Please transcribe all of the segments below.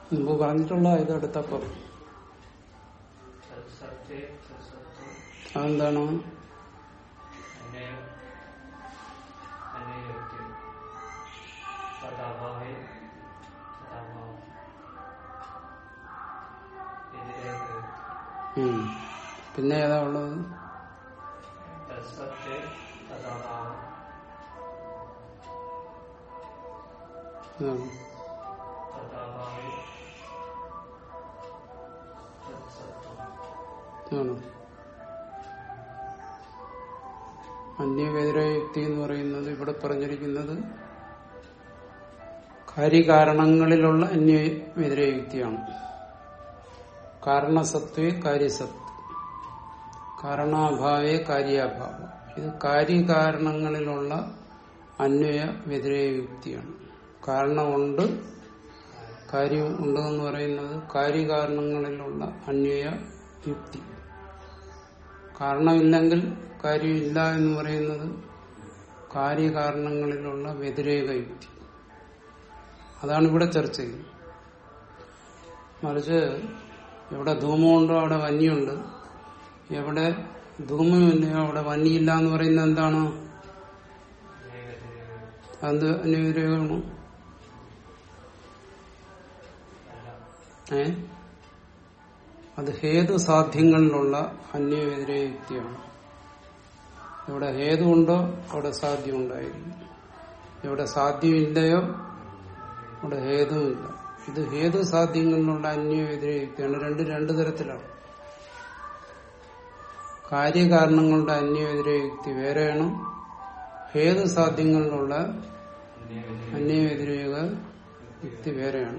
മുമ്പ് പറഞ്ഞിട്ടുള്ള ഇത് എടുത്തപ്പം സത്സത്തേ സത്സത്വം അതെന്താണ് അന്യ അന്യവ്യക്തി തഥാഭാവേ തഥാഭാവം എതിരേക്ക് ഉം. പിന്നെ ഏതാ ഉള്ളത് തത്സത്തേ തഥാഭാവം ഉം. തഥാഭാവേ തത്സത്വം ആണോ അന്യവ്യതിരയുക്തി എന്ന് പറയുന്നത് ഇവിടെ പറഞ്ഞിരിക്കുന്നത് കാര്യകാരണങ്ങളിലുള്ള അന്യവ്യതിരയുക്തിയാണ് കാരണസത്വേ കാര്യസത്ത് കാരണാഭാവേ കാര്യാഭാവം ഇത് കാര്യകാരണങ്ങളിലുള്ള അന്വയ വ്യതിരയുക്തിയാണ് കാരണമുണ്ട് കാര്യം ഉണ്ട് എന്ന് പറയുന്നത് കാര്യകാരണങ്ങളിലുള്ള അന്വയ യുക്തി കാരണമില്ലെങ്കിൽ കാര്യമില്ല എന്ന് പറയുന്നത് കാര്യകാരണങ്ങളിലുള്ള വ്യതിരേക യുക്തി അതാണ് ഇവിടെ ചർച്ച ചെയ്യുന്നത് മറിച്ച് എവിടെ ധൂമമുണ്ടോ അവിടെ വന്യുണ്ട് എവിടെ ധൂമമില്ലയോ അവിടെ വന്യില്ല എന്ന് പറയുന്നത് എന്താണ് അത് അന്യവിരേകമാണ് ഏ അത് ഹേതു സാധ്യങ്ങളിലുള്ള അന്യവ്യതിരയുക്തിയാണ് എവിടെ ഹേതു ഉണ്ടോ അവിടെ സാധ്യം ഉണ്ടായിരിക്കും എവിടെ സാധ്യമില്ലയോ അവിടെ ഹേതുമില്ല ഇത് ഹേതു സാധ്യങ്ങളിലുള്ള അന്യവ്യതിരയുക്തിയാണ് രണ്ട് രണ്ട് തരത്തിലാണ് കാര്യകാരണങ്ങളുടെ അന്യവ്യതിരയുക്തി വേറെയാണ് ഹേതു സാധ്യങ്ങളിലുള്ള അന്യവ്യതിരേക യുക്തി വേറെയാണ്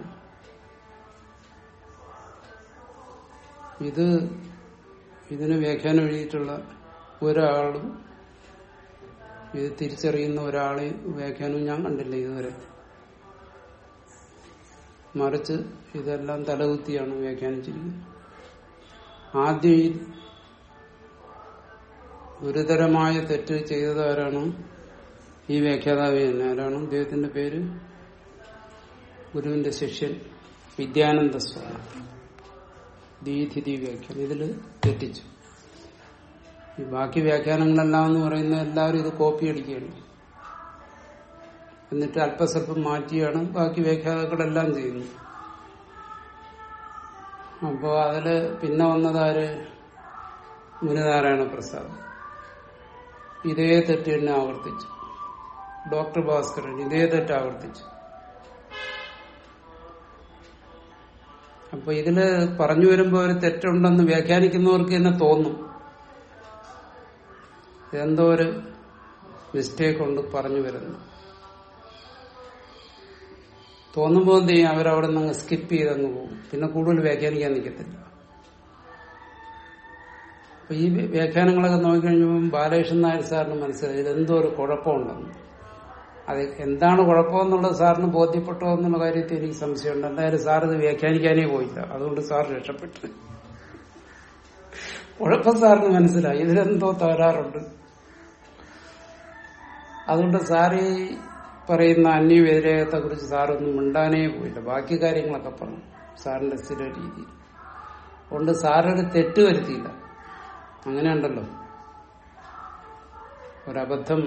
ഇത് ഇതിന് വ്യാഖ്യാനം എഴുതിയിട്ടുള്ള ഒരാളും ഇത് തിരിച്ചറിയുന്ന ഒരാളെ വ്യാഖ്യാനവും ഞാൻ കണ്ടില്ല ഇതുവരെ മറിച്ച് ഇതെല്ലാം തലകുത്തിയാണ് വ്യാഖ്യാനിച്ചിരിക്കുന്നത് ആദ്യം ഈ ഗുരുതരമായ തെറ്റ് ചെയ്തത് ആരാണ് ഈ വ്യാഖ്യാതാവ് തന്നെ ആരാണ് അദ്ദേഹത്തിന്റെ പേര് ഗുരുവിന്റെ ശിഷ്യൻ വിദ്യാനന്ദ സ്വാമി ദീധിതി വ്യാഖ്യാനം ഇതില് തെറ്റിച്ചു ഈ ബാക്കി വ്യാഖ്യാനങ്ങളെല്ലാം എന്ന് പറയുന്ന എല്ലാവരും ഇത് കോപ്പി അടിക്കുകയാണ് എന്നിട്ട് അല്പസ്വല്പം മാറ്റിയാണ് ബാക്കി വ്യാഖ്യാതാക്കളെല്ലാം ചെയ്യുന്നത് അപ്പോ അതില് പിന്നെ വന്നതാര് മുനിനാരായണ പ്രസാദ് ഇതേ തെറ്റ് തന്നെ ആവർത്തിച്ചു ഡോക്ടർ ഭാസ്കരൻ ഇതേ തെറ്റ് ആവർത്തിച്ചു അപ്പൊ ഇതില് പറഞ്ഞു വരുമ്പോ ഒരു തെറ്റുണ്ടെന്ന് വ്യാഖ്യാനിക്കുന്നവർക്ക് തന്നെ തോന്നും എന്തോ ഒരു മിസ്റ്റേക്ക് കൊണ്ട് പറഞ്ഞു വരുന്നു തോന്നുമ്പോ എന്ത് ചെയ്യും അവരവിടെ നിന്ന് സ്കിപ്പ് ചെയ്തങ്ങ് പോകും പിന്നെ കൂടുതൽ വ്യാഖ്യാനിക്കാൻ നിൽക്കത്തില്ല അപ്പൊ ഈ വ്യാഖ്യാനങ്ങളൊക്കെ നോക്കിക്കഴിഞ്ഞപ്പോൾ ബാലകൃഷ്ണൻ നായർ സാറിന് മനസ്സിലായി ഇതെന്തോ ഒരു കുഴപ്പമുണ്ടെന്ന് അത് എന്താണ് കുഴപ്പമെന്നുള്ളത് സാറിന് ബോധ്യപ്പെട്ടോ എന്നുള്ള കാര്യത്തിൽ എനിക്ക് സംശയമുണ്ട് എന്തായാലും സാർ ഇത് വ്യാഖ്യാനിക്കാനേ പോയില്ല അതുകൊണ്ട് സാർ രക്ഷപ്പെട്ടു കുഴപ്പം സാറിന് മനസ്സിലായി ഇതിലെന്തോ തകരാറുണ്ട് അതുകൊണ്ട് സാർ ഈ പറയുന്ന അന്യവ്യതിരേകത്തെ കുറിച്ച് സാറൊന്നും മിണ്ടാനേ പോയില്ല ബാക്കി കാര്യങ്ങളൊക്കെ പറഞ്ഞു സാറിന്റെ സ്ഥിര രീതി അതുകൊണ്ട് സാറൊരു തെറ്റ് വരുത്തിയില്ല അങ്ങനെയുണ്ടല്ലോ ഒരബദ്ധം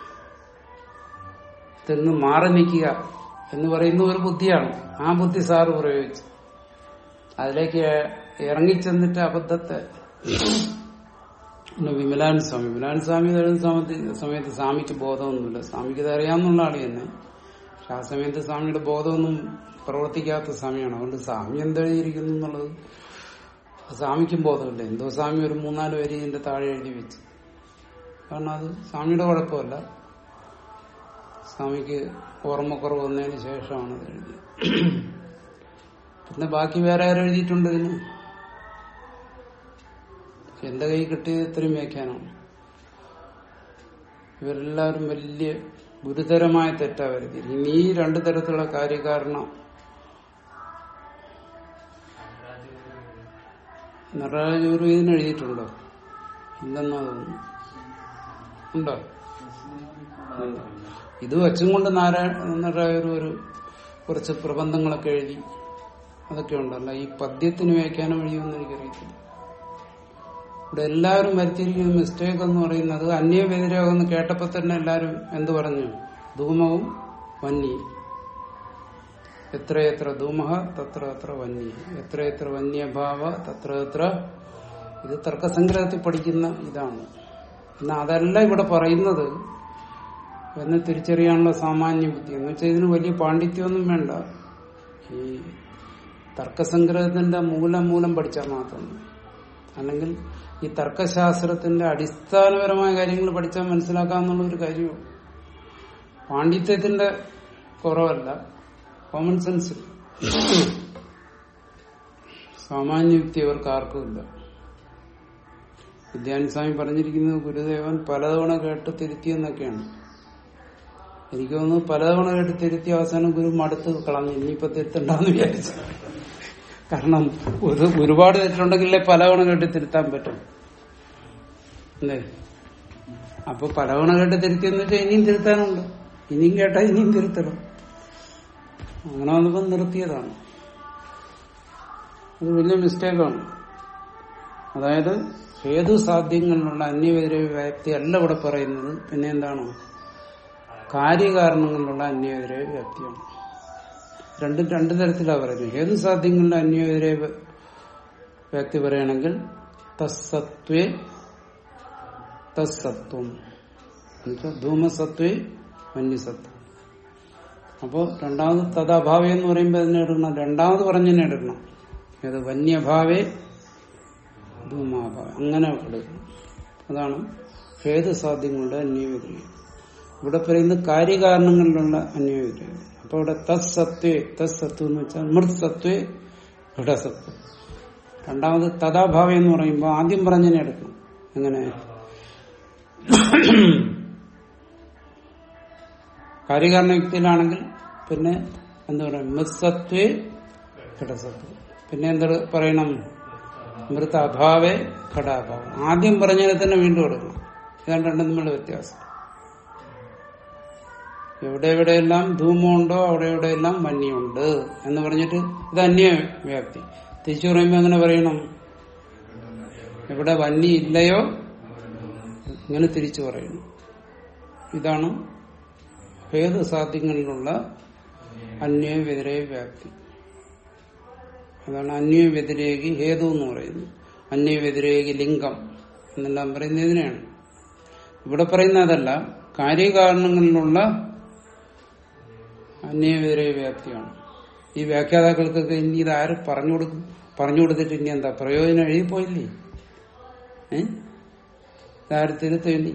നിന്ന് മാറി നിൽക്കുക എന്ന് പറയുന്ന ഒരു ബുദ്ധിയാണ് ആ ബുദ്ധി സാറ് പ്രയോഗിച്ചു അതിലേക്ക് ഇറങ്ങിച്ചെന്നിട്ട് അബദ്ധത്തെ പിന്നെ വിമലാൻ സ്വാമി വിമലാൻ സ്വാമി ഇത് എഴുതുന്ന സമയത്ത് സമയത്ത് സ്വാമിക്ക് ബോധമൊന്നുമില്ല സ്വാമിക്ക് ഇത് അറിയാവുന്ന ആള് തന്നെ പക്ഷെ ആ സമയത്ത് സ്വാമിയുടെ ബോധമൊന്നും പ്രവർത്തിക്കാത്ത സമയമാണ് അതുകൊണ്ട് സ്വാമി എന്തെഴുതിയിരിക്കുന്നു എന്നുള്ളത് സ്വാമിക്കും ബോധമില്ല എന്തോ സ്വാമി ഒരു മൂന്നാല് വരി ഇതിന്റെ താഴെ എഴുതി വെച്ച് കാരണം അത് സ്വാമിയുടെ കുഴപ്പമല്ല സ്വാമിക്ക് ഓർമ്മക്കുറവ് വന്നതിന് ശേഷമാണ് ഇത് എഴുതിയത് പിന്നെ ബാക്കി വേറെ ആരും എഴുതിയിട്ടുണ്ട് ഇതിന് എന്റെ കൈ കിട്ടിയത് ഇത്രയും വ്യാഖ്യാനമാണ് ഇവരെല്ലാവരും വലിയ ഗുരുതരമായ തെറ്റാ വരുത്തി ഇനി ഈ രണ്ടു തരത്തിലുള്ള കാര്യകാരണം നടരാജൂർ ഇതിന് എഴുതിയിട്ടുണ്ടോ ഇല്ലെന്നാ തോന്നുന്നു ഉണ്ടോ ഇല്ല. ഇത് വെച്ചും കൊണ്ട് നാരായണ നടരാജൂർ ഒരു കുറച്ച് പ്രബന്ധങ്ങളൊക്കെ എഴുതി അതൊക്കെ ഉണ്ടല്ല ഈ പദ്യത്തിന് വ്യാഖ്യാനം വഴിയൊന്നും എനിക്കറിയത്തില്ല ഇവിടെ എല്ലാവരും വരുത്തിയിരിക്കുന്ന മിസ്റ്റേക്ക് എന്ന് പറയുന്നത് അന്യ വ്യതിരേകം എന്ന് കേട്ടപ്പോ തന്നെ എല്ലാവരും എന്ത് പറഞ്ഞു ധൂമവും വന്നി എത്രയെത്ര ധൂമഹ തത്ര എത്ര വന്നി എത്രയെത്ര വന്യഭാവ തത്ര എത്ര ഇത് തർക്കസംഗ്രഹത്തിൽ പഠിക്കുന്ന ഇതാണ് എന്നാൽ അതല്ല ഇവിടെ പറയുന്നത് എന്ന് തിരിച്ചറിയാനുള്ള സാമാന്യ ബുദ്ധി എന്ന് വെച്ചാൽ ഇതിന് വലിയ പാണ്ഡിത്യമൊന്നും വേണ്ട ഈ തർക്കസംഗ്രഹത്തിന്റെ മൂലം മൂലം പഠിച്ചാൽ മാത്രം മതി. അല്ലെങ്കിൽ ഈ തർക്കശാസ്ത്രത്തിന്റെ അടിസ്ഥാനപരമായ കാര്യങ്ങൾ പഠിച്ചാൽ മനസ്സിലാക്കാന്നുള്ള ഒരു കാര്യമാണ് പാണ്ഡിത്യത്തിന്റെ കുറവല്ല കോമൺ സെൻസ് സാമാന്യ യുക്തി അവർക്ക് ആർക്കുമില്ല വിദ്യാനുസ്വാമി പറഞ്ഞിരിക്കുന്നത് ഗുരുദേവൻ പലതവണ കേട്ട് തിരുത്തിയെന്നൊക്കെയാണ് എനിക്ക് തോന്നുന്നു പലതവണ കേട്ട് തിരുത്തി അവസാനം ഗുരു മടുത്ത് കളഞ്ഞു ഇനിയിപ്പോ തിരുത്തണ്ടെന്ന് വിചാരിച്ചു കാരണം ഒരു ഒരുപാട് തെറ്റുണ്ടെങ്കിലേ പലതവണ കേട്ട് തിരുത്താൻ പറ്റും അല്ലേ അപ്പൊ പലതവണ കേട്ട് തിരുത്തിയെന്ന് വെച്ചാൽ ഇനിയും തിരുത്താനുണ്ട് ഇനിയും കേട്ടാ ഇനിയും തിരുത്തണം അങ്ങനെ വന്നപ്പോ നിർത്തിയതാണ് അത് വലിയ മിസ്റ്റേക്കാണ് അതായത് ഏതു സാധ്യങ്ങളിലുള്ള അന്യവ്യതിര വ്യാപ്തി അല്ല ഇവിടെ പറയുന്നത് പിന്നെ എന്താണ് കാര്യകാരണങ്ങളിലുള്ള അന്യവ്യതിര വ്യാപ്തിയാണ് രണ്ടും രണ്ടു തരത്തിലാണ് പറയുന്നത് ഏത് സാധ്യങ്ങളിലെ അന്യവ്യതിര വ്യാപ്തി പറയുകയാണെങ്കിൽ തസ്സത്വേ തസ്സത്വം എന്നുവെച്ചാൽ ധൂമസത്വേ വന്യസത്വം അപ്പോ രണ്ടാമത് തഥാഭാവേ എന്ന് പറയുമ്പോൾ അതിനെ എടുക്കണം രണ്ടാമത് പറഞ്ഞതിനെ എടുക്കണം ഏത് വന്യഭാവേ ധൂമാഭാവം അങ്ങനെ എടുക്കണം അതാണ് ഏത് സാധ്യങ്ങളുടെ അന്യവ്യതിരികം ഇവിടെ പറയുന്നത് കാര്യകാരണങ്ങളിലുള്ള അന്യവ്യതിരികം അപ്പൊ ഇവിടെ തത്സത്വേ തത്സത്വം എന്ന് വെച്ചാൽ മൃത് സത്വേ ഘടസത്വം രണ്ടാമത് തഥാഭാവം എന്ന് പറയുമ്പോൾ ആദ്യം പറഞ്ഞതിനെ എടുക്കണം എങ്ങനെ കാര്യകാരണ യുക്തിയിലാണെങ്കിൽ പിന്നെ എന്താ പറയുക മൃത്സത്വേ ഘടസത്വം പിന്നെ എന്താ പറയണം മൃത അഭാവേ ഘടാഭാവം ആദ്യം പറഞ്ഞതിനെ തന്നെ വീണ്ടും എടുക്കണം ഇതാണ് രണ്ടും തമ്മിലുള്ള വ്യത്യാസം എവിടെ എവിടെയെല്ലാം ധൂമമുണ്ടോ അവിടെ എവിടെയെല്ലാം മഞ്ഞുണ്ട് എന്ന് പറഞ്ഞിട്ട് ഇത് അന്യ വ്യാപ്തി തിരിച്ചു പറയുമ്പോൾ എങ്ങനെ പറയണം എവിടെ വന്നി ഇല്ലയോ ഇങ്ങനെ തിരിച്ചു പറയണം ഇതാണ് ഭേദസാധ്യങ്ങളിലുള്ള അന്യ വ്യതിരേക വ്യാപ്തി അതാണ് അന്യ വ്യതിരേകി ഹേതു എന്ന് പറയുന്നത് അന്യ വ്യതിരേകി ലിംഗം എന്നെല്ലാം പറയുന്നത് ഇതിനെയാണ് ഇവിടെ പറയുന്ന അതല്ല കാര്യകാരണങ്ങളിലുള്ള അന്യ വ്യതിരേക വ്യാപ്തിയാണ് ഈ വ്യാഖ്യാതാക്കൾക്കൊക്കെ ഇനി ഇത് ആര് പറഞ്ഞു കൊടുക്കും പറഞ്ഞു കൊടുത്തിട്ട് ഇനി എന്താ പ്രയോജനം എഴുതിപ്പോയില്ലേ ഏ ഇതാര് തിരുത്തില്ലേ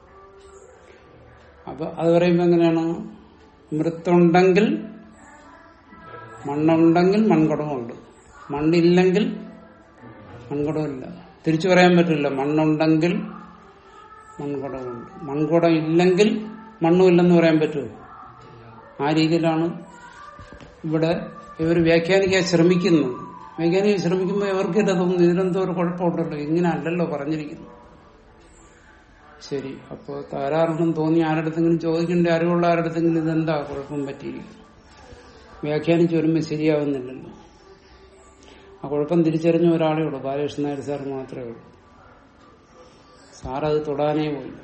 അപ്പൊ അത് പറയുമ്പോ എങ്ങനെയാണ് മൃത്തുണ്ടെങ്കിൽ മണ്ണുണ്ടെങ്കിൽ മൺകുടമുണ്ട് മണ്ണില്ലെങ്കിൽ മൺകുടമില്ല തിരിച്ചു പറയാൻ പറ്റില്ല മണ്ണുണ്ടെങ്കിൽ മൺകുടമുണ്ട് മൺകുടം ഇല്ലെങ്കിൽ മണ്ണുമില്ലെന്ന് പറയാൻ പറ്റുമോ ആ രീതിയിലാണ് ഇവിടെ ഇവർ വ്യാഖ്യാനിക്കാൻ ശ്രമിക്കുന്നത് വ്യാഖ്യാനിക്കാൻ ശ്രമിക്കുമ്പോൾ ഇവർക്ക് ഇത് തോന്നുന്നു ഇതിനെന്തോ ഒരു കുഴപ്പമുണ്ടല്ലോ ഇങ്ങനെ അല്ലല്ലോ പറഞ്ഞിരിക്കുന്നു ശരി അപ്പോ താരാറുണ്ടെന്ന് തോന്നി ആരുടെങ്കിലും ചോദിക്കേണ്ട അറിവുള്ള ആരുടെങ്കിലും ഇതെന്താ കുഴപ്പം പറ്റിയിരിക്കുന്നു വ്യാഖ്യാനിച്ച് വരുമ്പോൾ ശരിയാവുന്നില്ലല്ലോ ആ കുഴപ്പം തിരിച്ചറിഞ്ഞ ഒരാളേ ഉള്ളൂ ബാലകൃഷ്ണൻ നായർ സാർ മാത്രമേ ഉള്ളൂ സാറത് തൊടാനേ പോയില്ല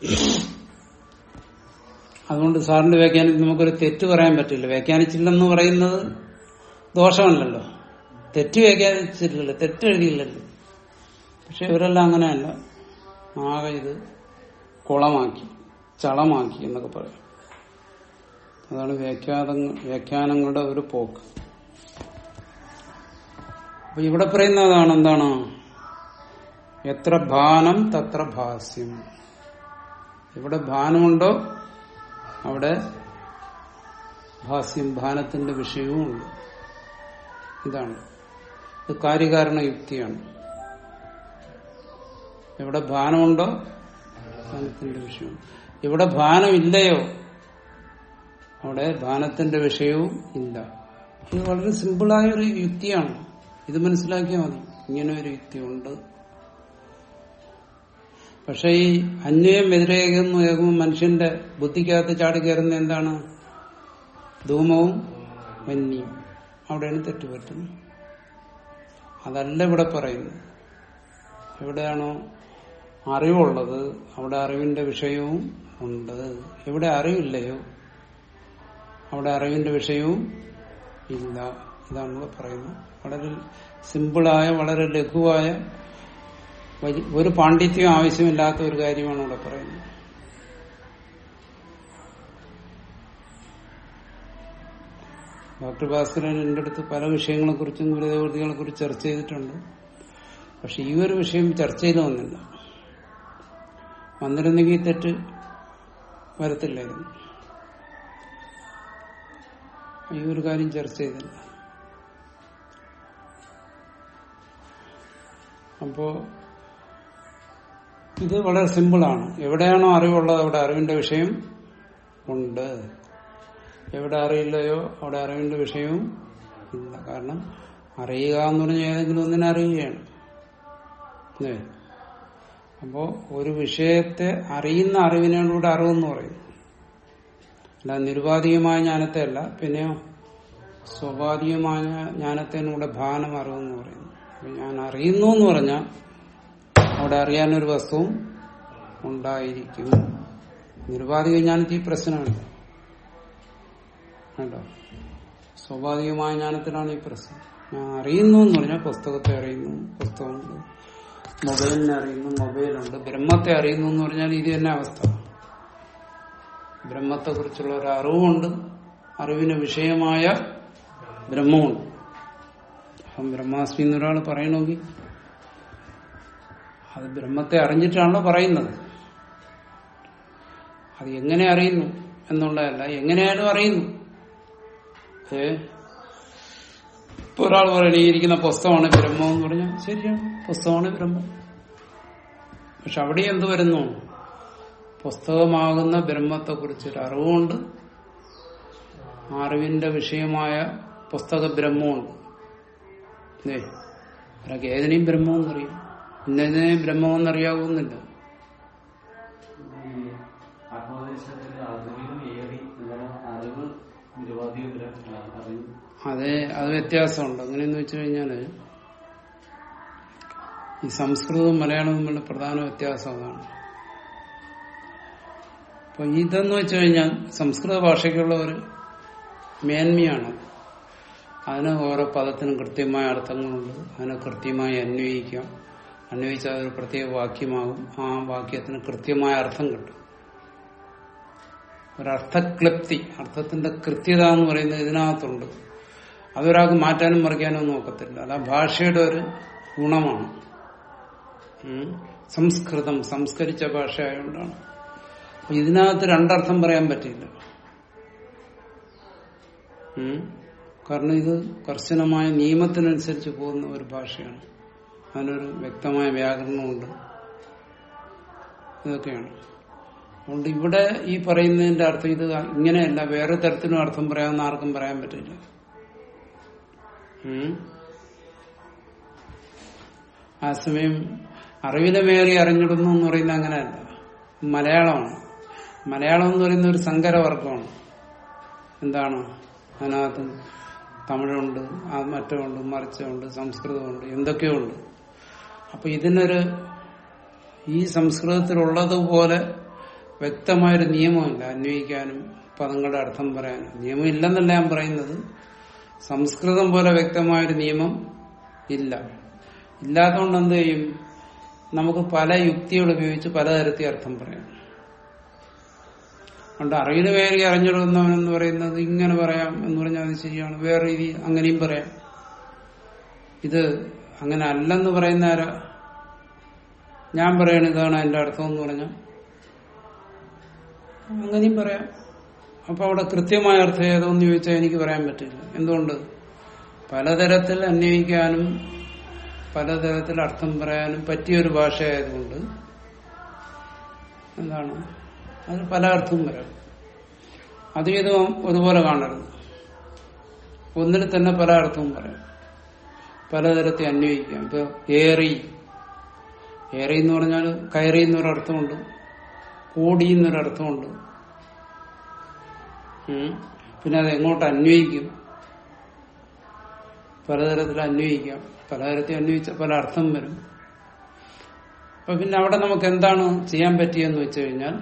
അതുകൊണ്ട് സാറിന്റെ വ്യാഖ്യാനത്തിൽ നമുക്കൊരു തെറ്റ് പറയാൻ പറ്റില്ല വ്യാഖ്യാനിച്ചില്ലെന്ന് പറയുന്നത് ദോഷമല്ലല്ലോ തെറ്റ് വ്യാഖ്യാനിച്ചിട്ടില്ലല്ലോ തെറ്റ് എഴുതിയില്ലല്ലോ പക്ഷെ ഇവരെല്ലാം അങ്ങനെയല്ല ആകെ ഇത് കുളമാക്കി ചളമാക്കി എന്നൊക്കെ പറയാം അതാണ് വ്യാഖ്യാതങ്ങൾ വ്യാഖ്യാനങ്ങളുടെ ഒരു പോക്ക് അപ്പൊ ഇവിടെ പറയുന്നതാണ് എന്താണ് എത്ര ഭാനം തത്ര ഭാസ്യം ഇവിടെ ഭാനമുണ്ടോ അവിടെ ഭാസ്യം ഭാനത്തിന്റെ വിഷയവും ഉണ്ട് ഇതാണ് ഇത് കാര്യകാരണ യുക്തിയാണ് എവിടെ ഭാനമുണ്ടോ ഭാനത്തിന്റെ വിഷയവും ഇവിടെ ഭാനമില്ലയോ അവിടെ ഭാനത്തിന്റെ വിഷയവും ഇല്ല ഇത് വളരെ സിമ്പിളായ ഒരു യുക്തിയാണ് ഇത് മനസ്സിലാക്കിയാൽ മതി ഇങ്ങനെ ഒരു യുക്തിയുണ്ട് പക്ഷെ ഈ അന്വയം വ്യതിരേകം എന്ന് കേൾക്കുമ്പോൾ മനുഷ്യന്റെ ബുദ്ധിക്കകത്ത് ചാടി കയറുന്ന എന്താണ് ധൂമവും വന്യയും അവിടെയാണ് തെറ്റുപറ്റുന്നത് അതല്ല ഇവിടെ പറയുന്നത് എവിടെയാണോ അറിവുള്ളത് അവിടെ അറിവിന്റെ വിഷയവും ഉണ്ട് എവിടെ അറിവില്ലയോ അവിടെ അറിവിന്റെ വിഷയവും ഇല്ല ഇതാണ് ഇവിടെ പറയുന്നത് വളരെ സിമ്പിളായ വളരെ ലഘുവായ വലി- ഒരു പാണ്ഡിത്യം ആവശ്യമില്ലാത്ത ഒരു കാര്യമാണ് ഇവിടെ പറയുന്നത് ഡോക്ടർ ഭാസ്കരൻ എൻ്റെ അടുത്ത് പല വിഷയങ്ങളെ കുറിച്ചും ഗുരുദേവൃത്തികളെ കുറിച്ച് ചർച്ച ചെയ്തിട്ടുണ്ട് പക്ഷെ ഈ ഒരു വിഷയം ചർച്ച ചെയ്ത് വന്നില്ല വന്നിരുന്നെങ്കിൽ ഈ തെറ്റ് വരത്തില്ലായിരുന്നു ഈ ഒരു കാര്യം ചർച്ച ചെയ്തില്ല അപ്പോ ഇത് വളരെ സിമ്പിളാണ് എവിടെയാണോ അറിവുള്ളത് അവിടെ അറിവിന്റെ വിഷയം ഉണ്ട് എവിടെ അറിയില്ലയോ അവിടെ അറിവിന്റെ വിഷയവും ഇല്ല കാരണം അറിയുക എന്ന് പറഞ്ഞാൽ ഏതെങ്കിലും ഒന്നിനെ അറിയുകയാണ് അല്ലേ അപ്പോ ഒരു വിഷയത്തെ അറിയുന്ന അറിവിനാണ് ഇവിടെ അറിവെന്ന് പറയുന്നത് അല്ല നിരുപാധികമായ ജ്ഞാനത്തെ അല്ല പിന്നെയോ സ്വാഭാവികമായ ജ്ഞാനത്തെയാണ് ഇവിടെ ഭാനം അറിവെന്ന് പറയുന്നു അപ്പൊ ഞാൻ അറിയുന്നു എന്ന് പറഞ്ഞാൽ അവിടെ അറിയാനൊരു വസ്തുവും ഉണ്ടായിരിക്കും നിരുപാധിക ജ്ഞാനത്തിൽ ഈ പ്രശ്നമില്ല കേട്ടോ സ്വാഭാവികമായ ജ്ഞാനത്തിലാണ് ഈ പ്രശ്നം ഞാൻ അറിയുന്നു എന്ന് പറഞ്ഞാൽ പുസ്തകത്തെ അറിയുന്നു പുസ്തകമുണ്ട് മൊബൈലിനെ അറിയുന്നു മൊബൈലുണ്ട് ബ്രഹ്മത്തെ അറിയുന്നു എന്ന് പറഞ്ഞാൽ ഇത് തന്നെ അവസ്ഥ ബ്രഹ്മത്തെ കുറിച്ചുള്ള ഒരു അറിവുണ്ട് അറിവിന് വിഷയമായ ബ്രഹ്മമുണ്ട് അപ്പം ബ്രഹ്മാസ്മി എന്നൊരാൾ പറയണമെങ്കിൽ അത് ബ്രഹ്മത്തെ അറിഞ്ഞിട്ടാണല്ലോ പറയുന്നത് അത് എങ്ങനെ അറിയുന്നു എന്നുള്ളതല്ല എങ്ങനെയായാലും അറിയുന്നു ഏ ഇപ്പൊ ഒരാൾ പറയണ ഈ ഇരിക്കുന്ന പുസ്തകമാണ് ബ്രഹ്മം എന്ന് പറഞ്ഞാൽ ശരിയാണ് പുസ്തകമാണ് ബ്രഹ്മം പക്ഷെ അവിടെ എന്ത് വരുന്നു പുസ്തകമാകുന്ന ബ്രഹ്മത്തെ കുറിച്ചൊരു അറിവുണ്ട് ആ അറിവിന്റെ വിഷയമായ പുസ്തക ബ്രഹ്മമുണ്ട് ഏ ഒരാൾക്ക് ഏതിനെയും ബ്രഹ്മമെന്നറിയാം ഇന്നതിനെയും ബ്രഹ്മമെന്നറിയാവുന്നില്ല ഈ ആത്മോപദേശത്തിൽ അറിവിനും ഏറി അങ്ങനെ അറിവ് നിരവധി അറിവ് അത് അത് വ്യത്യാസമുണ്ട് അങ്ങനെയെന്ന് വെച്ചു കഴിഞ്ഞാല് ഈ സംസ്കൃതവും മലയാളവും തമ്മിലുള്ള പ്രധാന വ്യത്യാസം അതാണ് അപ്പൊ ഇതെന്ന് വെച്ചു കഴിഞ്ഞാൽ സംസ്കൃത ഭാഷയ്ക്കുള്ള ഒരു മേന്മയാണ് അതിന് ഓരോ പദത്തിനും കൃത്യമായ അർത്ഥങ്ങളുണ്ട് അതിനെ കൃത്യമായി അന്വയിക്കാം അന്വയിച്ചാൽ അതൊരു പ്രത്യേക വാക്യമാകും ആ വാക്യത്തിന് കൃത്യമായ അർത്ഥം കിട്ടും ഒരർത്ഥക്ലിപ്തി അർത്ഥത്തിന്റെ കൃത്യത എന്ന് പറയുന്നത് ഇതിനകത്തുണ്ട് അതൊരാൾക്ക് മാറ്റാനും മറിക്കാനും നോക്കത്തില്ല അത് ആ ഭാഷയുടെ ഒരു ഗുണമാണ് ഉം. സംസ്കൃതം സംസ്കരിച്ച ഭാഷ ആയതുകൊണ്ടാണ് അപ്പൊ ഇതിനകത്ത് രണ്ടർത്ഥം പറയാൻ പറ്റില്ല ഉം. കാരണം ഇത് കർശനമായ നിയമത്തിനനുസരിച്ച് പോകുന്ന ഒരു ഭാഷയാണ് അതിനൊരു വ്യക്തമായ വ്യാകരണമുണ്ട് ഇതൊക്കെയാണ് അതുകൊണ്ട് ഇവിടെ ഈ പറയുന്നതിന്റെ അർത്ഥം ഇത് ഇങ്ങനെയല്ല വേറെ തരത്തിലും അർത്ഥം പറയാമെന്ന് ആർക്കും പറയാൻ പറ്റില്ല ഉം. ആ സമയം അറിവിനെ മേറി അറിഞ്ഞിടുന്നു എന്ന് പറയുന്നത് അങ്ങനെയല്ല മലയാളമാണ് മലയാളം എന്ന് പറയുന്ന ഒരു സങ്കരവർഗമാണ് എന്താണ് അതിനകത്ത് തമിഴുണ്ട് ആ മറ്റുണ്ട് മറിച്ചുണ്ട് സംസ്കൃതമുണ്ട് എന്തൊക്കെയോ ഉണ്ട് അപ്പൊ ഇതിനൊരു ഈ സംസ്കൃതത്തിലുള്ളതുപോലെ വ്യക്തമായൊരു നിയമമില്ല അന്വയിക്കാനും പദങ്ങളുടെ അർത്ഥം പറയാനും നിയമം ഇല്ലെന്നല്ല ഞാൻ പറയുന്നത് സംസ്കൃതം പോലെ വ്യക്തമായൊരു നിയമം ഇല്ല ഇല്ലാത്തതുകൊണ്ട് എന്ത് ചെയ്യും നമുക്ക് പല യുക്തികൾ ഉപയോഗിച്ച് പലതരത്തിൽ അർത്ഥം പറയാം അതുകൊണ്ട് അറിവിന് വേറെ അറിഞ്ഞിടുന്നവനെന്ന് പറയുന്നത് ഇങ്ങനെ പറയാം എന്ന് പറഞ്ഞാൽ അത് ശരിയാണ് വേറെ രീതി അങ്ങനെയും പറയാം ഇത് അങ്ങനെ അല്ലെന്ന് പറയുന്ന ആരാ ഞാൻ പറയണ ഇതാണ് അതിന്റെ അർത്ഥം എന്ന് പറഞ്ഞാൽ അങ്ങനെയും പറയാം അപ്പൊ അവിടെ കൃത്യമായ അർത്ഥം ഏതോന്ന് ചോദിച്ചാൽ എനിക്ക് പറയാൻ പറ്റില്ല എന്തുകൊണ്ട് പലതരത്തിൽ അന്വയിക്കാനും പലതരത്തിൽ അർത്ഥം പറയാനും പറ്റിയൊരു ഭാഷയായതുകൊണ്ട് എന്താണ് അത് പല അർത്ഥവും വരാം അത് ഇതും ഒരുപോലെ കാണരുത് ഒന്നിൽ തന്നെ പല അർത്ഥവും പറയാം പലതരത്തിൽ അന്വയിക്കാം ഇപ്പൊ ഏറി ഏറി എന്ന് പറഞ്ഞാൽ കയറി എന്നൊരർത്ഥമുണ്ട് കൂടി എന്നൊരർത്ഥമുണ്ട് ഉം. പിന്നെ അത് എങ്ങോട്ട് അന്വയിക്കും പലതരത്തിൽ അന്വയിക്കാം പലതരത്തിൽ അന്വയിച്ച പല അർത്ഥം വരും അപ്പൊ പിന്നെ അവിടെ നമുക്ക് എന്താണ് ചെയ്യാൻ പറ്റിയെന്ന് വെച്ച് കഴിഞ്ഞാൽ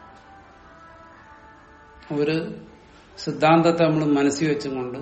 ഒരു സിദ്ധാന്തത്തെ നമ്മൾ മനസ്സിൽ വെച്ചുകൊണ്ട്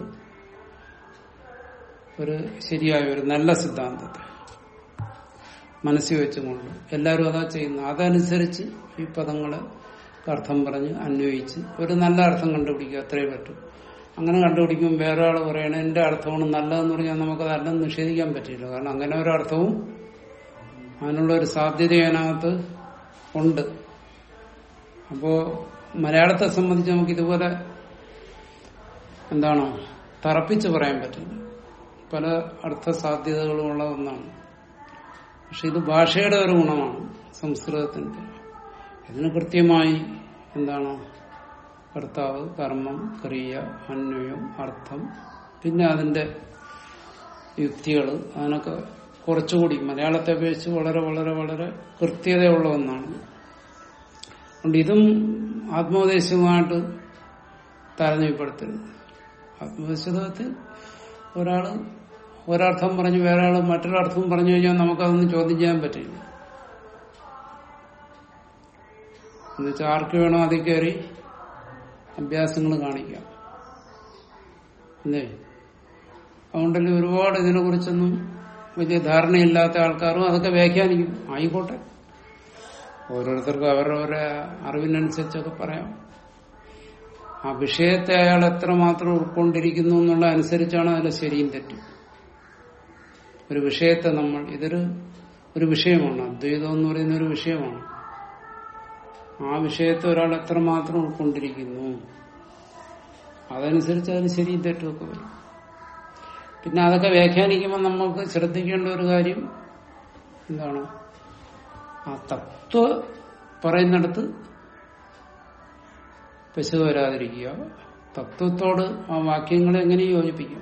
ഒരു ശരിയായ ഒരു നല്ല സിദ്ധാന്തത്തെ മനസ്സിൽ വെച്ചുകൊണ്ട് എല്ലാവരും അതാ ചെയ്യുന്നു അതനുസരിച്ച് ഈ പദങ്ങളെ അർത്ഥം പറഞ്ഞ് അന്വയിച്ച് ഒരു നല്ല അർത്ഥം കണ്ടുപിടിക്കുക അത്രേ പറ്റും അങ്ങനെ കണ്ടുപിടിക്കുമ്പോൾ വേറെ ആൾ പറയണ എന്റെ അർത്ഥമാണ് നല്ലതെന്ന് പറഞ്ഞാൽ നമുക്കത് അല്ലെന്ന് നിഷേധിക്കാൻ പറ്റില്ല കാരണം അങ്ങനെ ഒരു അർത്ഥവും അതിനുള്ള ഒരു സാധ്യത അതിനകത്ത് ഉണ്ട് അപ്പോ മലയാളത്തെ സംബന്ധിച്ച് നമുക്ക് ഇതുപോലെ എന്താണ് തറപ്പിച്ച് പറയാൻ പറ്റില്ല പല അർത്ഥ സാധ്യതകളും ഉള്ള ഒന്നാണ് പക്ഷെ ഇത് ഭാഷയുടെ ഒരു ഗുണമാണ് സംസ്കൃതത്തിന്റെ ഇതിന് കൃത്യമായി എന്താണ് കർത്താവ് കർമ്മം ക്രിയ അന്വയം അർത്ഥം പിന്നെ അതിന്റെ യുക്തികൾ അതിനൊക്കെ കുറച്ചുകൂടി മലയാളത്തെ അപേക്ഷിച്ച് വളരെ വളരെ വളരെ കൃത്യതയുള്ള ഒന്നാണ് അതുകൊണ്ട് ഇതും ആത്മോപദേശവുമായിട്ട് താരതമ്യപ്പെടുത്തരുത് ആത്മോപദേശത്തിൽ ഒരാള് ഒരർത്ഥം പറഞ്ഞു വേറെ ആള് മറ്റൊരർത്ഥം പറഞ്ഞു കഴിഞ്ഞാൽ നമുക്കതൊന്നും ചോദ്യം ചെയ്യാൻ പറ്റില്ല എന്നുവെച്ചാൽ ആർക്ക് വേണോ അതിൽ കയറി അഭ്യാസങ്ങൾ കാണിക്കാം അല്ലേ അതുകൊണ്ടല്ലേ ഒരുപാട് ഇതിനെ കുറിച്ചൊന്നും വലിയ ധാരണയില്ലാത്ത ആൾക്കാരും അതൊക്കെ വ്യാഖ്യാനിക്കും ആയിക്കോട്ടെ ഓരോരുത്തർക്കും അവരവരെ അറിവിനനുസരിച്ചൊക്കെ പറയാം ആ വിഷയത്തെ അയാൾ എത്രമാത്രം ഉൾക്കൊണ്ടിരിക്കുന്നു എന്നുള്ള അനുസരിച്ചാണ് അതിലെ ശരിയും തെറ്റും ഒരു വിഷയത്തെ നമ്മൾ ഇതൊരു ഒരു വിഷയമാണ് അദ്വൈതം എന്ന് പറയുന്ന ഒരു വിഷയമാണ് ആ വിഷയത്തെ ഒരാൾ എത്രമാത്രം ഉൾക്കൊണ്ടിരിക്കുന്നു അതനുസരിച്ച് അതിന് ശരിയും തെറ്റുമൊക്കെ വരും പിന്നെ അതൊക്കെ വ്യാഖ്യാനിക്കുമ്പോൾ നമുക്ക് ശ്രദ്ധിക്കേണ്ട ഒരു കാര്യം എന്താണ് ആ തത്വ പറയുന്നിടത്ത് പശു വരാതിരിക്കുക തത്വത്തോട് ആ വാക്യങ്ങളെ എങ്ങനെ യോജിപ്പിക്കും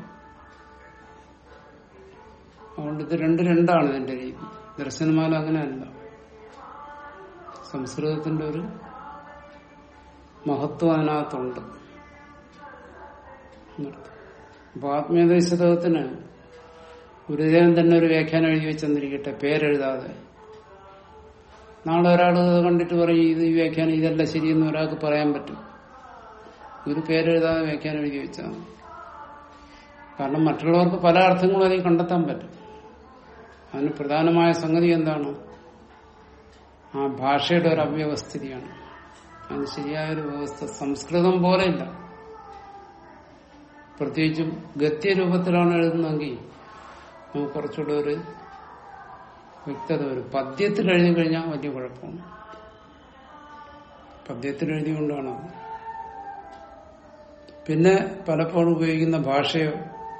അതുകൊണ്ട് ഇത് രണ്ട് രണ്ടാണ് ഇതിന്റെ രീതി ദർശനമാല അങ്ങനെയല്ല സംസ്കൃതത്തിന്റെ ഒരു മഹത്വം അതിനകത്തുണ്ട് എന്നർത്ഥം. അപ്പൊ ആത്മീയദേശത്തിന് ഗുരുദേവൻ തന്നെ ഒരു വ്യാഖ്യാനം എഴുതി വെച്ചെന്നിരിക്കട്ടെ പേരെഴുതാതെ നാളെ ഒരാൾ ഇത് കണ്ടിട്ട് പറയും ഇത് ഈ വ്യാഖ്യാനം ഇതല്ല ശരിയെന്ന് ഒരാൾക്ക് പറയാൻ പറ്റും ഒരു പേരെഴുതാതെ വ്യാഖ്യാനം എഴുതി വെച്ചാൽ മതി. കാരണം മറ്റുള്ളവർക്ക് പല അർത്ഥങ്ങളും അതിൽ കണ്ടെത്താൻ പറ്റും അതിന് പ്രധാനമായ സംഗതി എന്താണ് ആ ഭാഷയുടെ ഒരു അവ്യവസ്ഥിതിയാണ് അതിന് ശരിയായൊരു വ്യവസ്ഥ സംസ്കൃതം പോലെയില്ല പ്രത്യേകിച്ചും ഗദ്യരൂപത്തിലാണ് എഴുതുന്നതെങ്കിൽ നമുക്ക് കുറച്ചുകൂടെ ഒരു വ്യക്തത വരും പദ്യത്തിൽ എഴുതി കഴിഞ്ഞാൽ വലിയ കുഴപ്പമാണ് പദ്യത്തിൽ എഴുതിക്കൊണ്ടാണ് അത് പിന്നെ പലപ്പോഴും ഉപയോഗിക്കുന്ന ഭാഷയോ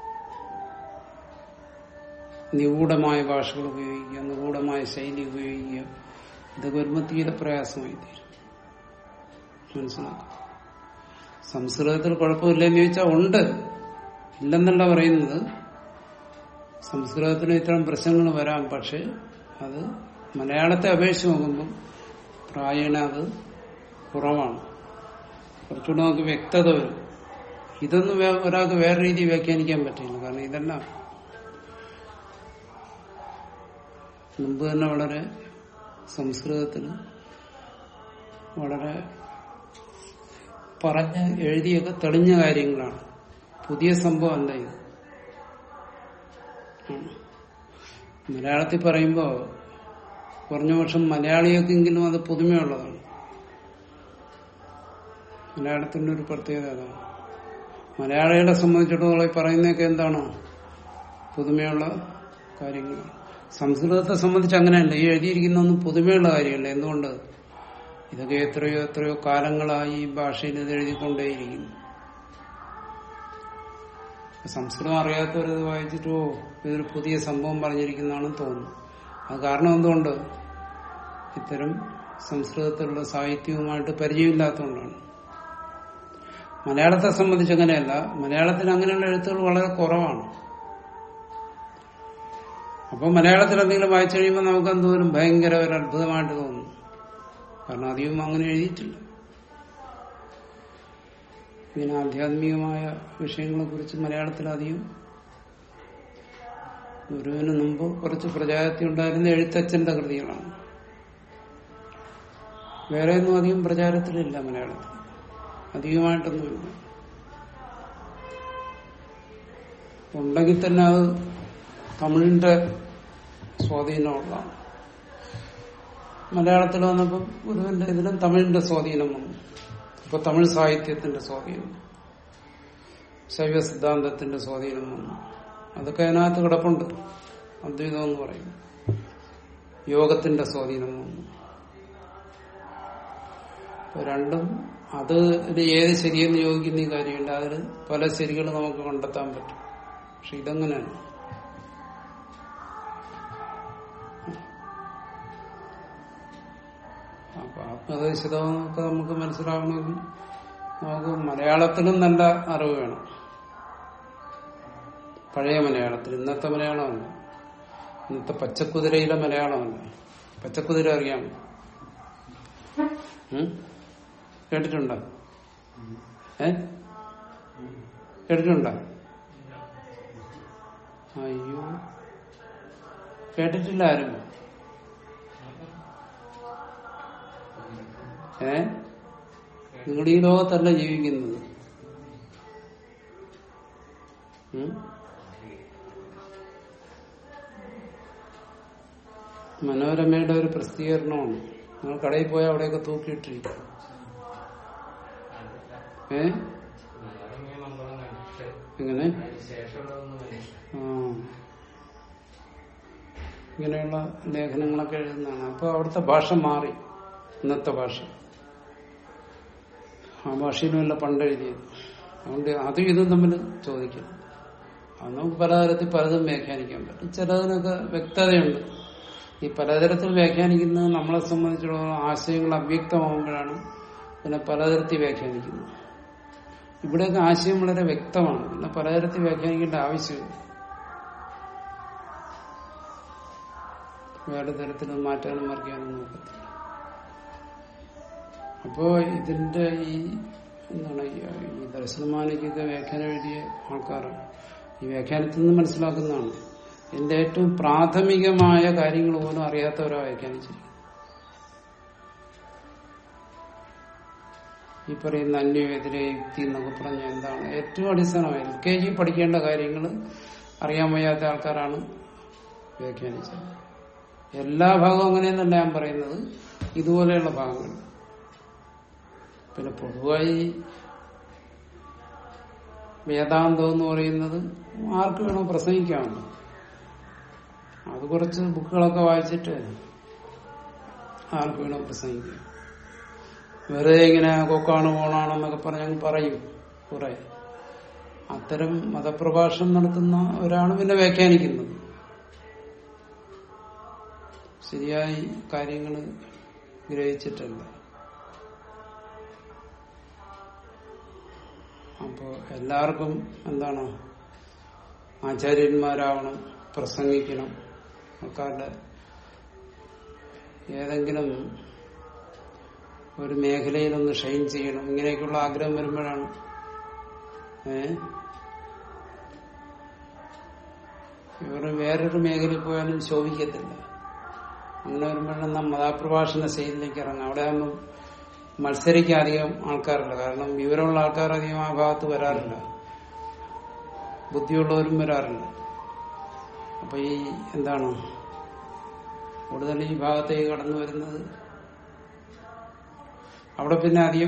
നിഗൂഢമായ ഭാഷകൾ ഉപയോഗിക്കുക നിഗൂഢമായ ശൈലി ഉപയോഗിക്കുക ഇതൊക്കെ വരുമ്പോൾ തീരെ പ്രയാസമായി തീരും മനസ്സിലാക്കാം സംസ്കൃതത്തിൽ കുഴപ്പമില്ലെന്ന് ചോദിച്ചാൽ ഉണ്ട് ഇല്ലെന്നല്ല പറയുന്നത് സംസ്കൃതത്തിന് ഇത്തരം പ്രശ്നങ്ങൾ വരാം പക്ഷെ അത് മലയാളത്തെ അപേക്ഷിച്ച് നോക്കുമ്പോൾ പ്രായണ അത് കുറവാണ് കുറച്ചുകൂടെ നമുക്ക് വ്യക്തത വരും ഇതൊന്നും വേ- ഒരാൾക്ക് വേറെ രീതി വ്യാഖ്യാനിക്കാൻ പറ്റില്ല കാരണം ഇതെല്ലാം മുമ്പ് തന്നെ വളരെ സംസ്കൃതത്തിൽ വളരെ പറഞ്ഞ് എഴുതിയൊക്കെ തെളിഞ്ഞ കാര്യങ്ങളാണ് പുതിയ സംഭവം അല്ല ഇത് ഉം. മലയാളത്തിൽ പറയുമ്പോൾ കുറഞ്ഞ വർഷം മലയാളികൾക്കെങ്കിലും അത് പുതുമയുള്ളതാണ് മലയാളത്തിന്റെ ഒരു പ്രത്യേകത അതാണ് മലയാളികളെ സംബന്ധിച്ചിടത്തോളം ഈ പറയുന്നതൊക്കെ എന്താണ് പുതുമയുള്ള കാര്യങ്ങളാണ് സംസ്കൃതത്തെ സംബന്ധിച്ച് അങ്ങനെയല്ല ഈ എഴുതിയിരിക്കുന്നൊന്നും പുതുമയുള്ള കാര്യമല്ല എന്തുകൊണ്ട് ഇതൊക്കെ എത്രയോ എത്രയോ കാലങ്ങളായി ഈ ഭാഷയിൽ ഇത് എഴുതിക്കൊണ്ടേയിരിക്കുന്നു സംസ്കൃതം അറിയാത്തവരത് വായിച്ചിട്ട് ഓ ഇതൊരു പുതിയ സംഭവം പറഞ്ഞിരിക്കുന്നതാണെന്ന് തോന്നുന്നു അത് കാരണം എന്തുകൊണ്ട് ഇത്തരം സംസ്കൃതത്തിലുള്ള സാഹിത്യവുമായിട്ട് പരിചയമില്ലാത്തതുകൊണ്ടാണ് മലയാളത്തെ സംബന്ധിച്ച് അങ്ങനെയല്ല മലയാളത്തിൽ അങ്ങനെയുള്ള എഴുത്തുകൾ വളരെ കുറവാണ് അപ്പൊ മലയാളത്തിൽ എന്തെങ്കിലും വായിച്ചു കഴിയുമ്പോൾ നമുക്ക് എന്തോരം ഭയങ്കര ഒരു അത്ഭുതമായിട്ട് തോന്നും കാരണം അധികം അങ്ങനെ എഴുതിയിട്ടില്ല ഇങ്ങനെ ആധ്യാത്മികമായ വിഷയങ്ങളെ കുറിച്ച് മലയാളത്തിൽ അധികം ഗുരുവിന് മുമ്പ് കുറച്ച് പ്രചാരത്തിൽ ഉണ്ടായിരുന്ന എഴുത്തച്ഛന്റെ കൃതികളാണ് വേറെ ഒന്നും അധികം പ്രചാരത്തിലില്ല മലയാളത്തിൽ അധികമായിട്ടൊന്നുമില്ല ഉണ്ടെങ്കിൽ തന്നെ അത് തമിഴിന്റെ സ്വാധീനമുള്ള മലയാളത്തിൽ വന്നപ്പം ഗുരുവിന്റെ ഇതിലും തമിഴിന്റെ സ്വാധീനം വന്നു ഇപ്പൊ തമിഴ് സാഹിത്യത്തിന്റെ സ്വാധീനം ശൈവ സിദ്ധാന്തത്തിന്റെ സ്വാധീനം വന്നു അതൊക്കെ അതിനകത്ത് കിടപ്പുണ്ട് അദ്വൈതം എന്ന് പറയും യോഗത്തിന്റെ സ്വാധീനം വന്നു അപ്പൊ രണ്ടും അത് ഇത് ഏത് ശരിയെന്ന് യോജിക്കുന്ന ഈ കാര്യമുണ്ട് അതിൽ പല ശരികൾ നമുക്ക് കണ്ടെത്താൻ പറ്റും പക്ഷെ ഇതെങ്ങനെയാണ് അപ്പൊ ആത്മദേശിതമൊക്കെ നമുക്ക് മനസ്സിലാവണമെങ്കിൽ നമുക്ക് മലയാളത്തിലും നല്ല അറിവ് വേണം പഴയ മലയാളത്തിൽ ഇന്നത്തെ മലയാളമല്ല ഇന്നത്തെ പച്ചക്കുതിരയിലെ മലയാളമല്ല പച്ചക്കുതിര അറിയാമോ ഉം? കേട്ടിട്ടുണ്ടോ ഏ കേട്ടിട്ടുണ്ടോ അയ്യോ കേട്ടിട്ടില്ല ആരും ഏ നിങ്ങൾ ഈ ലോകത്തല്ല ജീവിക്കുന്നത് ഉം? മനോരമയുടെ ഒരു പ്രസിദ്ധീകരണമാണ് നിങ്ങൾ കടയിൽ പോയാൽ അവിടെയൊക്കെ തൂക്കിയിട്ടിരിക്കും ഏ മനോരമയെ മംഗളം കണ്ടിട്ട് എങ്ങനെ അതിന് ശേഷമുള്ളതൊന്നും കണ്ടിട്ടില്ല ആ. ഇങ്ങനെയുള്ള ലേഖനങ്ങളൊക്കെ എഴുതുന്നതാണ് അപ്പൊ അവിടുത്തെ ഭാഷ മാറി ഇന്നത്തെ ഭാഷ ആ ഭാഷയിലുമല്ല പണ്ട് എഴുതിയത് അതുകൊണ്ട് അതും ഇതും തമ്മിൽ ചോദിക്കും അത് നമുക്ക് പലതരത്തിൽ പലതും വ്യാഖ്യാനിക്കാൻ പറ്റും ചിലതിനൊക്കെ വ്യക്തതയുണ്ട് ഈ പലതരത്തിൽ വ്യാഖ്യാനിക്കുന്നത് നമ്മളെ സംബന്ധിച്ചിടത്തോളം ആശയങ്ങൾ അവ്യക്തമാകുമ്പോഴാണ് പിന്നെ പലതരത്തിൽ വ്യാഖ്യാനിക്കുന്നത് ഇവിടെയൊക്കെ ആശയം വളരെ വ്യക്തമാണ് പിന്നെ പലതരത്തിൽ വ്യാഖ്യാനിക്കേണ്ട ആവശ്യമില്ല വേറെ തരത്തിൽ മാറ്റാനും മറിക്കാനും നോക്കത്തില്ല അപ്പോ ഇതിന്റെ ഈ എന്താണ് ഈ ഈ ദർശനമാനിക്കൊക്കെ വ്യാഖ്യാനം എഴുതിയ ആൾക്കാരാണ് ഈ വ്യാഖ്യാനത്തിൽ നിന്ന് മനസ്സിലാക്കുന്നതാണ് ഇതിന്റെ ഏറ്റവും പ്രാഥമികമായ കാര്യങ്ങൾ പോലും അറിയാത്തവരാ വ്യാഖ്യാനിച്ചിരിക്കുന്നത് ഈ പറയുന്ന അന്യവേദിരെ യുക്തി എന്നൊക്കെ പറഞ്ഞ എന്താണ് ഏറ്റവും അടിസ്ഥാനമായി എൽ കെ ജി പഠിക്കേണ്ട കാര്യങ്ങൾ അറിയാൻ വയ്യാത്ത ആൾക്കാരാണ് വ്യാഖ്യാനിച്ചത് എല്ലാ ഭാഗവും അങ്ങനെയെന്നല്ല ഞാൻ പറയുന്നത് ഇതുപോലെയുള്ള ഭാഗങ്ങൾ പിന്നെ പൊതുവായി വേദാന്തം എന്ന് പറയുന്നത് ആർക്ക് വേണം പ്രസംഗിക്കാമല്ലോ അത് കുറച്ച് ബുക്കുകളൊക്കെ വായിച്ചിട്ട് ആർക്ക് വേണം പ്രസംഗിക്കാം വെറുതെ ഇങ്ങനെ കൊക്കാണ് പോണാണെന്നൊക്കെ പറഞ്ഞ് അങ്ങ് പറയും കുറെ അത്തരം മതപ്രഭാഷണം നടത്തുന്ന ഒരാണ് പിന്നെ വ്യാഖ്യാനിക്കുന്നത് ശരിയായി കാര്യങ്ങൾ ഗ്രഹിച്ചിട്ടല്ല അപ്പോ എല്ലാവർക്കും എന്താണ് ആചാര്യന്മാരാവണം പ്രസംഗിക്കണം ആൾക്കാരുടെ ഏതെങ്കിലും ഒരു മേഖലയിലൊന്ന് ഷൈൻ ചെയ്യണം ഇങ്ങനെയൊക്കെയുള്ള ആഗ്രഹം വരുമ്പോഴാണ് ഏ ഇവർ വേറൊരു മേഖലയിൽ പോയാലും ശോഭിക്കത്തില്ല അങ്ങനെ വരുമ്പോഴാണ് നാം മതാപ്രഭാഷണ ശൈലിയിലേക്ക് ഇറങ്ങും അവിടെ ആകുമ്പോൾ മത്സരിക്കാൻ അധികം ആൾക്കാരില്ല കാരണം വിവരമുള്ള ആൾക്കാർ അധികം ആ ഭാഗത്ത് വരാറില്ല ബുദ്ധിയുള്ളവരും വരാറില്ല അപ്പൊ ഈ എന്താണ് കൂടുതൽ ഈ ഭാഗത്തേക്ക് കടന്നു വരുന്നത് അവിടെ പിന്നെ അധികം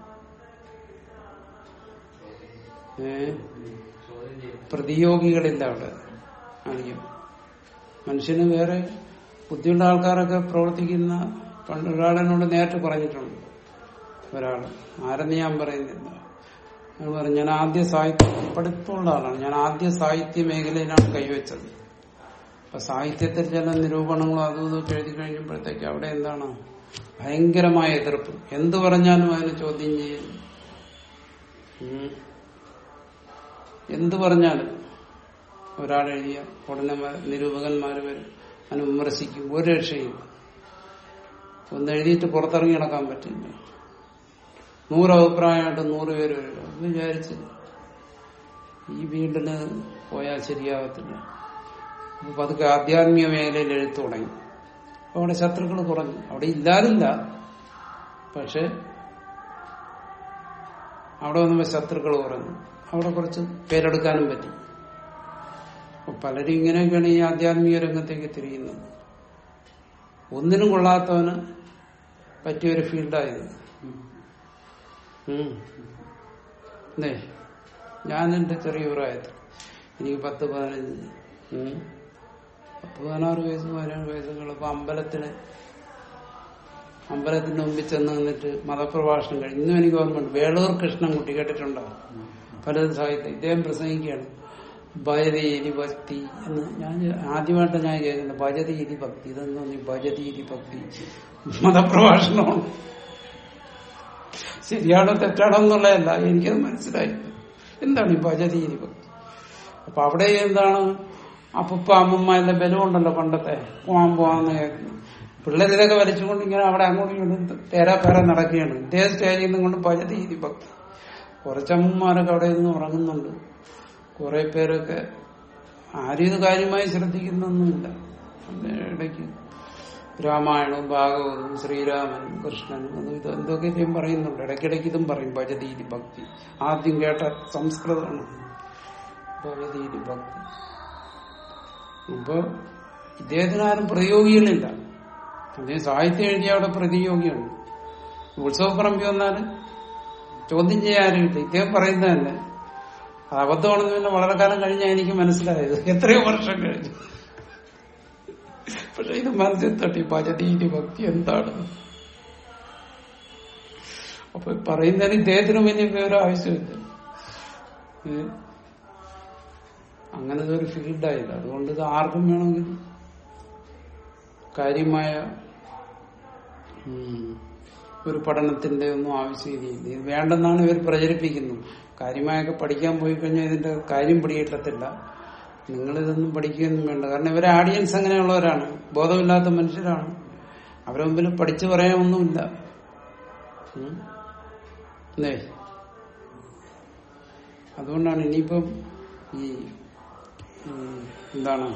ഏ ചോദ്യം ചെയ്യും പ്രതിയോഗികളില്ല അവിടെ അധികം മനുഷ്യന് വേറെ ബുദ്ധിയുള്ള ആൾക്കാരൊക്കെ പ്രവർത്തിക്കുന്ന പണ്ട് ഒരാളെന്നോട് നേരിട്ട് പറഞ്ഞിട്ടുണ്ട് ഒരാള് ആരെന്ന് ഞാൻ പറയുന്നില്ല അയാൾ പറഞ്ഞു ഞാൻ ആദ്യ സാഹിത്യ പഠിപ്പുള്ള ആളാണ് ഞാൻ ആദ്യ സാഹിത്യ മേഖലയിലാണ് കൈവച്ചത് അപ്പൊ സാഹിത്യത്തിൽ ചില നിരൂപണങ്ങളും അതും ഇതൊക്കെ എഴുതി കഴിയുമ്പോഴത്തേക്ക് അവിടെ എന്താണ് ഭയങ്കരമായ എതിർപ്പ് എന്തു പറഞ്ഞാലും അതിനെ ചോദ്യം ചെയ്യും ഉം. എന്തു പറഞ്ഞാലും ഒരാളെഴുതിയ ഉടനെ മ- നിരൂപകന്മാര് വരും അതിനെ വിമർശിക്കും ഒരു രക്ഷയില്ല ഒന്ന് എഴുതിയിട്ട് പുറത്തിറങ്ങി നടക്കാൻ പറ്റില്ല നൂറ് അഭിപ്രായമായിട്ട് നൂറ് പേര് വരും അത് വിചാരിച്ച് ഈ ഫീൽഡിന് പോയാൽ ശരിയാകത്തില്ല അപ്പൊ പതുക്കെ ആധ്യാത്മിക മേഖലയിൽ എഴുത്തു തുടങ്ങി അപ്പൊ അവിടെ ശത്രുക്കൾ കുറഞ്ഞു അവിടെ ഇല്ലാതില്ല പക്ഷെ അവിടെ വന്നപ്പോ ശത്രുക്കൾ കുറഞ്ഞു അവിടെ കുറച്ച് പേരെടുക്കാനും പറ്റി അപ്പൊ പലരും ഇങ്ങനെയൊക്കെയാണ് ഈ ആധ്യാത്മിക രംഗത്തേക്ക് തിരിയുന്നത് ഒന്നിനും കൊള്ളാത്തവന് പറ്റിയൊരു ഫീൽഡായത് ഉം. അല്ലേ ഞാൻ എന്റെ ചെറിയ പ്രായത്തിൽ എനിക്ക് പത്ത് പതിനഞ്ച് ഉം. പത്ത് പതിനാറ് വയസ്സ് പതിനേഴ് വയസ്സൊക്കെ ഇപ്പൊ അമ്പലത്തിന് അമ്പലത്തിന്റെ മുമ്പിൽ ചെന്ന് നിന്നിട്ട് മതപ്രഭാഷണം കഴിഞ്ഞു ഇന്നും എനിക്ക് ഓർമ്മയുണ്ട് വേളൂർ കൃഷ്ണൻകുട്ടി കേട്ടിട്ടുണ്ടോ പലതും സാഹിത്യം ഇദ്ദേഹം പ്രസംഗിക്കുകയാണ് ഭജതീരി ഭക്തി എന്ന് ഞാൻ ആദ്യമായിട്ട് ഞാൻ കേൾക്കുന്നത് ഭജതീരി ഭക്തി ഇതെന്ന് തോന്നി ഭജതീരി ഭക്തി മതപ്രഭാഷണമാണ് ശരിയാണോ തെറ്റാണോ എന്നുള്ളതല്ല എനിക്കത് മനസ്സിലായി എന്താണ് ഈ ഭജതീരി ഭക്തി അപ്പൊ അവിടെ എന്താണ് അപ്പുപ്പ അമ്മമ്മ എല്ലാം ബലമുണ്ടല്ലോ പണ്ടത്തെ പോവാൻ പോവാന്ന് കേൾക്കുന്നു പിള്ളേർ ഇതൊക്കെ വലിച്ചുകൊണ്ട് ഇങ്ങനെ അവിടെ അങ്ങോട്ടും ഇങ്ങോട്ടും തേരാ പേര നടക്കുകയാണ് ഇതേ സ്റ്റേജിൽ നിന്നും കൊണ്ട് ഭജതീരി ഭക്തി കുറച്ചമ്മമാരൊക്കെ അവിടെ നിന്ന് ഉറങ്ങുന്നുണ്ട് കുറെ പേരൊക്കെ ആരും ഇത് കാര്യമായി ശ്രദ്ധിക്കുന്നൊന്നുമില്ല അതിന്റെ ഇടയ്ക്ക് രാമായണവും ഭാഗവതവും ശ്രീരാമനും കൃഷ്ണനും അതും ഇത് എന്തൊക്കെ ഇദ്ദേഹം പറയുന്നുണ്ട് ഇടയ്ക്കിടയ്ക്ക് ഇതും പറയും ഭജതീതി ഭക്തി ആദ്യം കേട്ട സംസ്കൃതമാണ് ഭജതീതി ഭക്തി ഇപ്പൊ ഇദ്ദേഹത്തിന് ആരും പ്രതിയോഗികളില്ല അദ്ദേഹം സാഹിത്യം എഴുതിയ അവിടെ പ്രതിയോഗിയുണ്ട് ഉത്സവപ്പറമ്പി വന്നാൽ ചോദ്യം ചെയ്യാനില്ല ഇദ്ദേഹം പറയുന്നതന്നെ അത് അബദ്ധമാണെന്ന് പിന്നെ വളരെ കാലം കഴിഞ്ഞാൽ എനിക്ക് മനസ്സിലായത് എത്രയോ വർഷം കഴിഞ്ഞു പക്ഷെ ഇത് മനസ്സിൽ തട്ടി ഭജതീതി ഭക്തി എന്താണ് അപ്പൊ പറയുന്നതിന് ഇദ്ദേഹത്തിന് വലിയ വിവരം ആവശ്യമില്ല ഇത് അങ്ങനത്തെ ഒരു ഫീൽഡായില്ല അതുകൊണ്ട് ഇത് ആർക്കും വേണമെങ്കിൽ കാര്യമായ ഉം, ഒരു പഠനത്തിന്റെ ഒന്നും ആവശ്യമില്ല ഇത് വേണ്ടെന്നാണ് ഇവർ പ്രചരിപ്പിക്കുന്നത് കാര്യമായൊക്കെ പഠിക്കാൻ പോയി കഴിഞ്ഞാൽ ഇതിന്റെ കാര്യം പിടികിട്ടത്തില്ല നിങ്ങളിതൊന്നും പഠിക്കുകയൊന്നും വേണ്ട കാരണം ഇവരെ ആഡിയൻസ് അങ്ങനെയുള്ളവരാണ് ബോധമില്ലാത്ത മനുഷ്യരാണ് അവരെ മുമ്പിൽ പഠിച്ചു പറയാനൊന്നുമില്ല ഉം. അല്ലേ അതുകൊണ്ടാണ് ഇനിയിപ്പം ഈ ഉം, എന്താണ്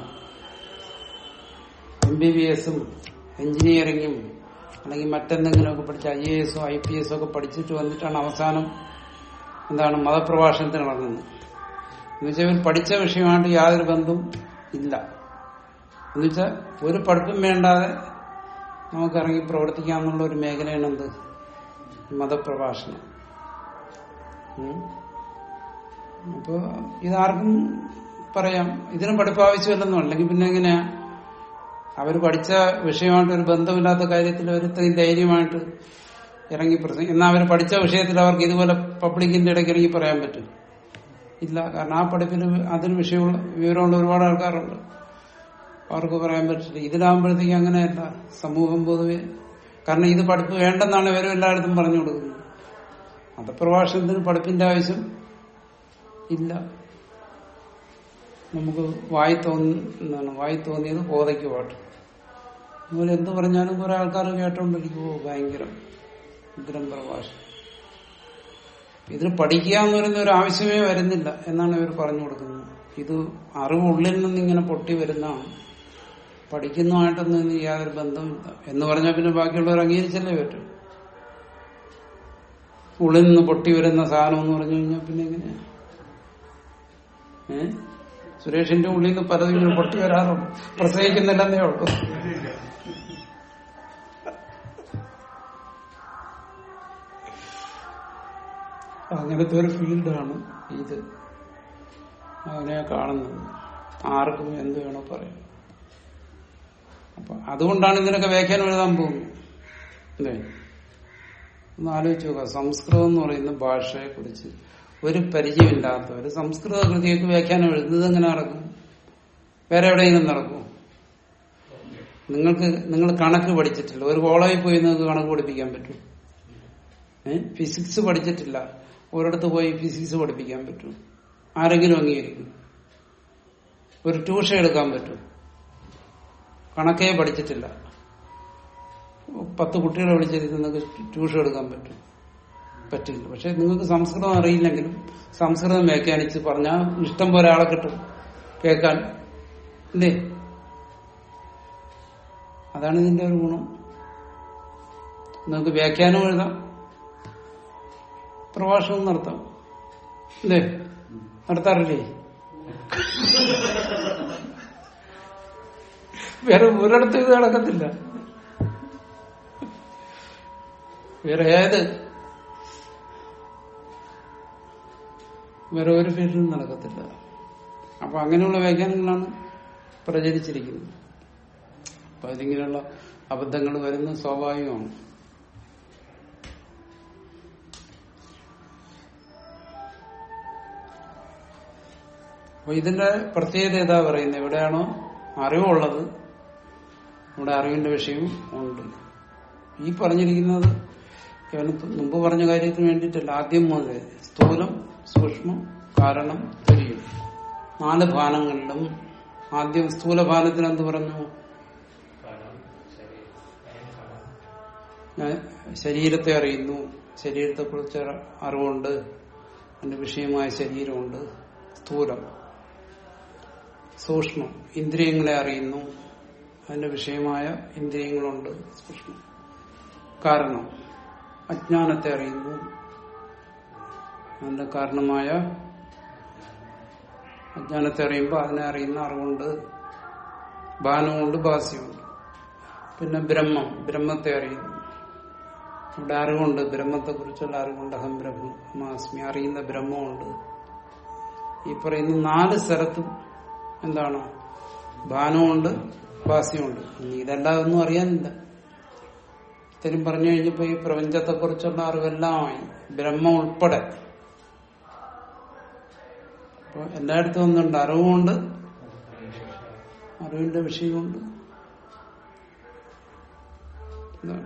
എം ബി ബി എസും എഞ്ചിനീയറിങ്ങും അല്ലെങ്കിൽ മറ്റെന്തെങ്കിലുമൊക്കെ പഠിച്ച ഐ എ എസോ ഐ പി എസോ ഒക്കെ പഠിച്ചിട്ട് വന്നിട്ടാണ് അവസാനം എന്താണ് മതപ്രഭാഷണത്തിന് ഇറങ്ങുന്നത് എന്നുവെച്ചാൽ ഇവർ പഠിച്ച വിഷയമായിട്ട് യാതൊരു ബന്ധവും ഇല്ല എന്നുവെച്ചാൽ ഒരു പഠിപ്പും വേണ്ടാതെ നമുക്ക് ഇറങ്ങി പ്രവർത്തിക്കാന്നുള്ള ഒരു മേഖലയാണ് എന്ത് മതപ്രഭാഷണം ഉം. അപ്പോ ഇതാർക്കും പറയാം ഇതിന് പഠിപ്പ് ആവശ്യമില്ലെന്നോ അല്ലെങ്കിൽ പിന്നെ എങ്ങനെയാ അവർ പഠിച്ച വിഷയമായിട്ട് ഒരു ബന്ധമില്ലാത്ത കാര്യത്തിൽ അവർ ഇത്രയും ധൈര്യമായിട്ട് ഇറങ്ങി പ്രസംഗം എന്നാൽ അവർ പഠിച്ച വിഷയത്തിൽ അവർക്ക് ഇതുപോലെ പബ്ലിക്കിന്റെ ഇടയ്ക്ക് ഇറങ്ങി പറയാൻ പറ്റും ഇല്ല കാരണം ആ പഠിപ്പിന് അതിന് വിഷയമുള്ള വിവരമുള്ള ഒരുപാട് ആൾക്കാരുണ്ട് അവർക്ക് പറയാൻ പറ്റില്ല ഇതിലാകുമ്പോഴത്തേക്ക് അങ്ങനെയല്ല സമൂഹം പൊതുവെ കാരണം ഇത് പഠിപ്പ് വേണ്ടെന്നാണ് ഇവരും എല്ലായിടത്തും പറഞ്ഞു കൊടുക്കുന്നത് മതപ്രഭാഷണത്തിന് പഠിപ്പിന്റെ ആവശ്യം ഇല്ല നമുക്ക് വായി തോന്നി എന്താണ് വായി തോന്നിയത് കോതയ്ക്ക് പാട്ട് അതുപോലെ എന്ത് പറഞ്ഞാലും കുറെ ആൾക്കാർ കേട്ടോണ്ടിരിക്കുമോ ഭയങ്കരം ഉഗ്രം പ്രഭാഷണം ഇതിന് പഠിക്കുക എന്ന് പറയുന്ന ഒരു ആവശ്യമേ വരുന്നില്ല എന്നാണ് ഇവർ പറഞ്ഞു കൊടുക്കുന്നത് ഇത് അറിവ് ഉള്ളിൽ നിന്ന് ഇങ്ങനെ പൊട്ടി വരുന്നതാണ് പഠിക്കുന്നതുമായിട്ടൊന്നും ഇതിന് യാതൊരു ബന്ധമില്ല എന്ന് പറഞ്ഞാൽ പിന്നെ ബാക്കിയുള്ളവർ അംഗീകരിച്ചല്ലേ പറ്റും ഉള്ളിൽ നിന്ന് പൊട്ടി വരുന്ന സാധനം എന്ന് പറഞ്ഞു കഴിഞ്ഞാൽ പിന്നെ എങ്ങനെയാ ഏ സുരേഷിന്റെ ഉള്ളിൽ നിന്ന് പലതും ഇങ്ങനെ പൊട്ടി വരാറുണ്ട് പ്രസംഗിക്കുന്നില്ലെന്നേ ഉള്ളൂ അങ്ങനത്തെ ഒരു ഫീൽഡാണ് ഇത് അങ്ങനെ കാണുന്നത് ആർക്കും എന്ത് വേണോ പറയാം അപ്പൊ അതുകൊണ്ടാണ് ഇതിനൊക്കെ വ്യാഖ്യാനം എഴുതാൻ പോകുന്നത് അല്ലേ ഒന്ന് ആലോചിച്ച് നോക്കുക സംസ്കൃതം എന്ന് പറയുന്ന ഭാഷയെ കുറിച്ച് ഒരു പരിചയമില്ലാത്തവർ സംസ്കൃത കൃതിയൊക്കെ വ്യാഖ്യാനം എഴുതുന്നത് എങ്ങനെ നടക്കും വേറെ എവിടെയെങ്കിലും നടക്കും നിങ്ങൾക്ക് നിങ്ങൾ കണക്ക് പഠിച്ചിട്ടില്ല ഒരു കോളേജിൽ പോയി നിങ്ങൾക്ക് കണക്ക് പഠിപ്പിക്കാൻ പറ്റും ഏഹ് ഫിസിക്സ് പഠിച്ചിട്ടില്ല ഒരിടത്ത് പോയി ഫിസിക്സ് പഠിപ്പിക്കാൻ പറ്റും ആരെങ്കിലും അംഗീകരിക്കും ഒരു ട്യൂഷൻ എടുക്കാൻ പറ്റും കണക്കേ പഠിച്ചിട്ടില്ല പത്ത് കുട്ടികളെ വിളിച്ചിരുന്ന് നിങ്ങൾക്ക് ട്യൂഷൻ എടുക്കാൻ പറ്റും പറ്റില്ല പക്ഷെ നിങ്ങൾക്ക് സംസ്കൃതം അറിയില്ലെങ്കിലും സംസ്കൃതം വ്യാഖ്യാനിച്ച് പറഞ്ഞാൽ ഇഷ്ടം പോലെ ആളെ കിട്ടും കേൾക്കാൻ ഇല്ലേ അതാണ് ഇതിന്റെ ഒരു ഗുണം നിങ്ങൾക്ക് വ്യാഖ്യാനം എഴുതാം പ്രഭാഷണം നടത്താം അല്ലേ നടത്താറില്ലേ വേറെ ഒരിടത്തും ഇത് നടക്കത്തില്ല വേറെ ഏത് വേറെ ഒരു ഫീൽഡിലും നടക്കത്തില്ല അപ്പൊ അങ്ങനെയുള്ള വ്യാഖ്യാനങ്ങളാണ് പ്രചരിച്ചിരിക്കുന്നത് അപ്പൊ അതിങ്ങനെയുള്ള അബദ്ധങ്ങൾ വരുന്നത് സ്വാഭാവികമാണ് അപ്പൊ ഇതിന്റെ പ്രത്യേകത ഏതാ പറയുന്നത് എവിടെയാണോ അറിവുള്ളത് ഇവിടെ അറിവിന്റെ വിഷയവും ഉണ്ട് ഈ പറഞ്ഞിരിക്കുന്നത് കേവലം മുമ്പ് പറഞ്ഞ കാര്യത്തിന് വേണ്ടിയിട്ടല്ല ആദ്യം മുതൽ സ്ഥൂലം സൂക്ഷ്മം കാരണം തുര്യം നാല് ഭാനങ്ങളിലും ആദ്യം സ്ഥൂലഭാനത്തിന് എന്ത് പറഞ്ഞു ഫലം ശരീരം അയൻ ഫലം ഞാൻ ശരീരത്തെ അറിയുന്നു ശരീരത്തെ കുറിച്ച് അറിവുണ്ട് അതിന്റെ വിഷയമായ ശരീരമുണ്ട് സ്ഥൂലം സൂക്ഷ്മം ഇന്ദ്രിയങ്ങളെ അറിയുന്നു അതിന്റെ വിഷയമായ ഇന്ദ്രിയങ്ങളുണ്ട് സൂക്ഷ്മം കാരണം അജ്ഞാനത്തെ അറിയുന്നു അതിന്റെ കാരണമായ അജ്ഞാനത്തെ അറിയുമ്പോൾ അതിനെ അറിയുന്ന അറിവുണ്ട് ഭാനമുണ്ട് ഭാസ്യമുണ്ട് പിന്നെ ബ്രഹ്മം ബ്രഹ്മത്തെ അറിയുന്നു ഇവിടെ അറിവുണ്ട് ബ്രഹ്മത്തെ കുറിച്ചുള്ള അറിവുണ്ട് അഹം ബ്രഹ്മാസ്മി അറിയുന്ന ബ്രഹ്മമുണ്ട് ഈ പറയുന്ന നാല് സ്ഥലത്തും എന്താണ് ഭാനമുണ്ട് ഭാസ്യമുണ്ട് ഇനി ഇതെല്ലാം ഒന്നും അറിയാനില്ല ഇത്രയും പറഞ്ഞു കഴിഞ്ഞപ്പോ ഈ പ്രപഞ്ചത്തെ കുറിച്ചുള്ള അറിവെല്ലാമായി ബ്രഹ്മം ഉൾപ്പെടെ അപ്പൊ എല്ലായിടത്തും ഒന്നുണ്ട് അറിവുമുണ്ട് അറിവിന്റെ വിഷയമുണ്ട് ഇതാണ്.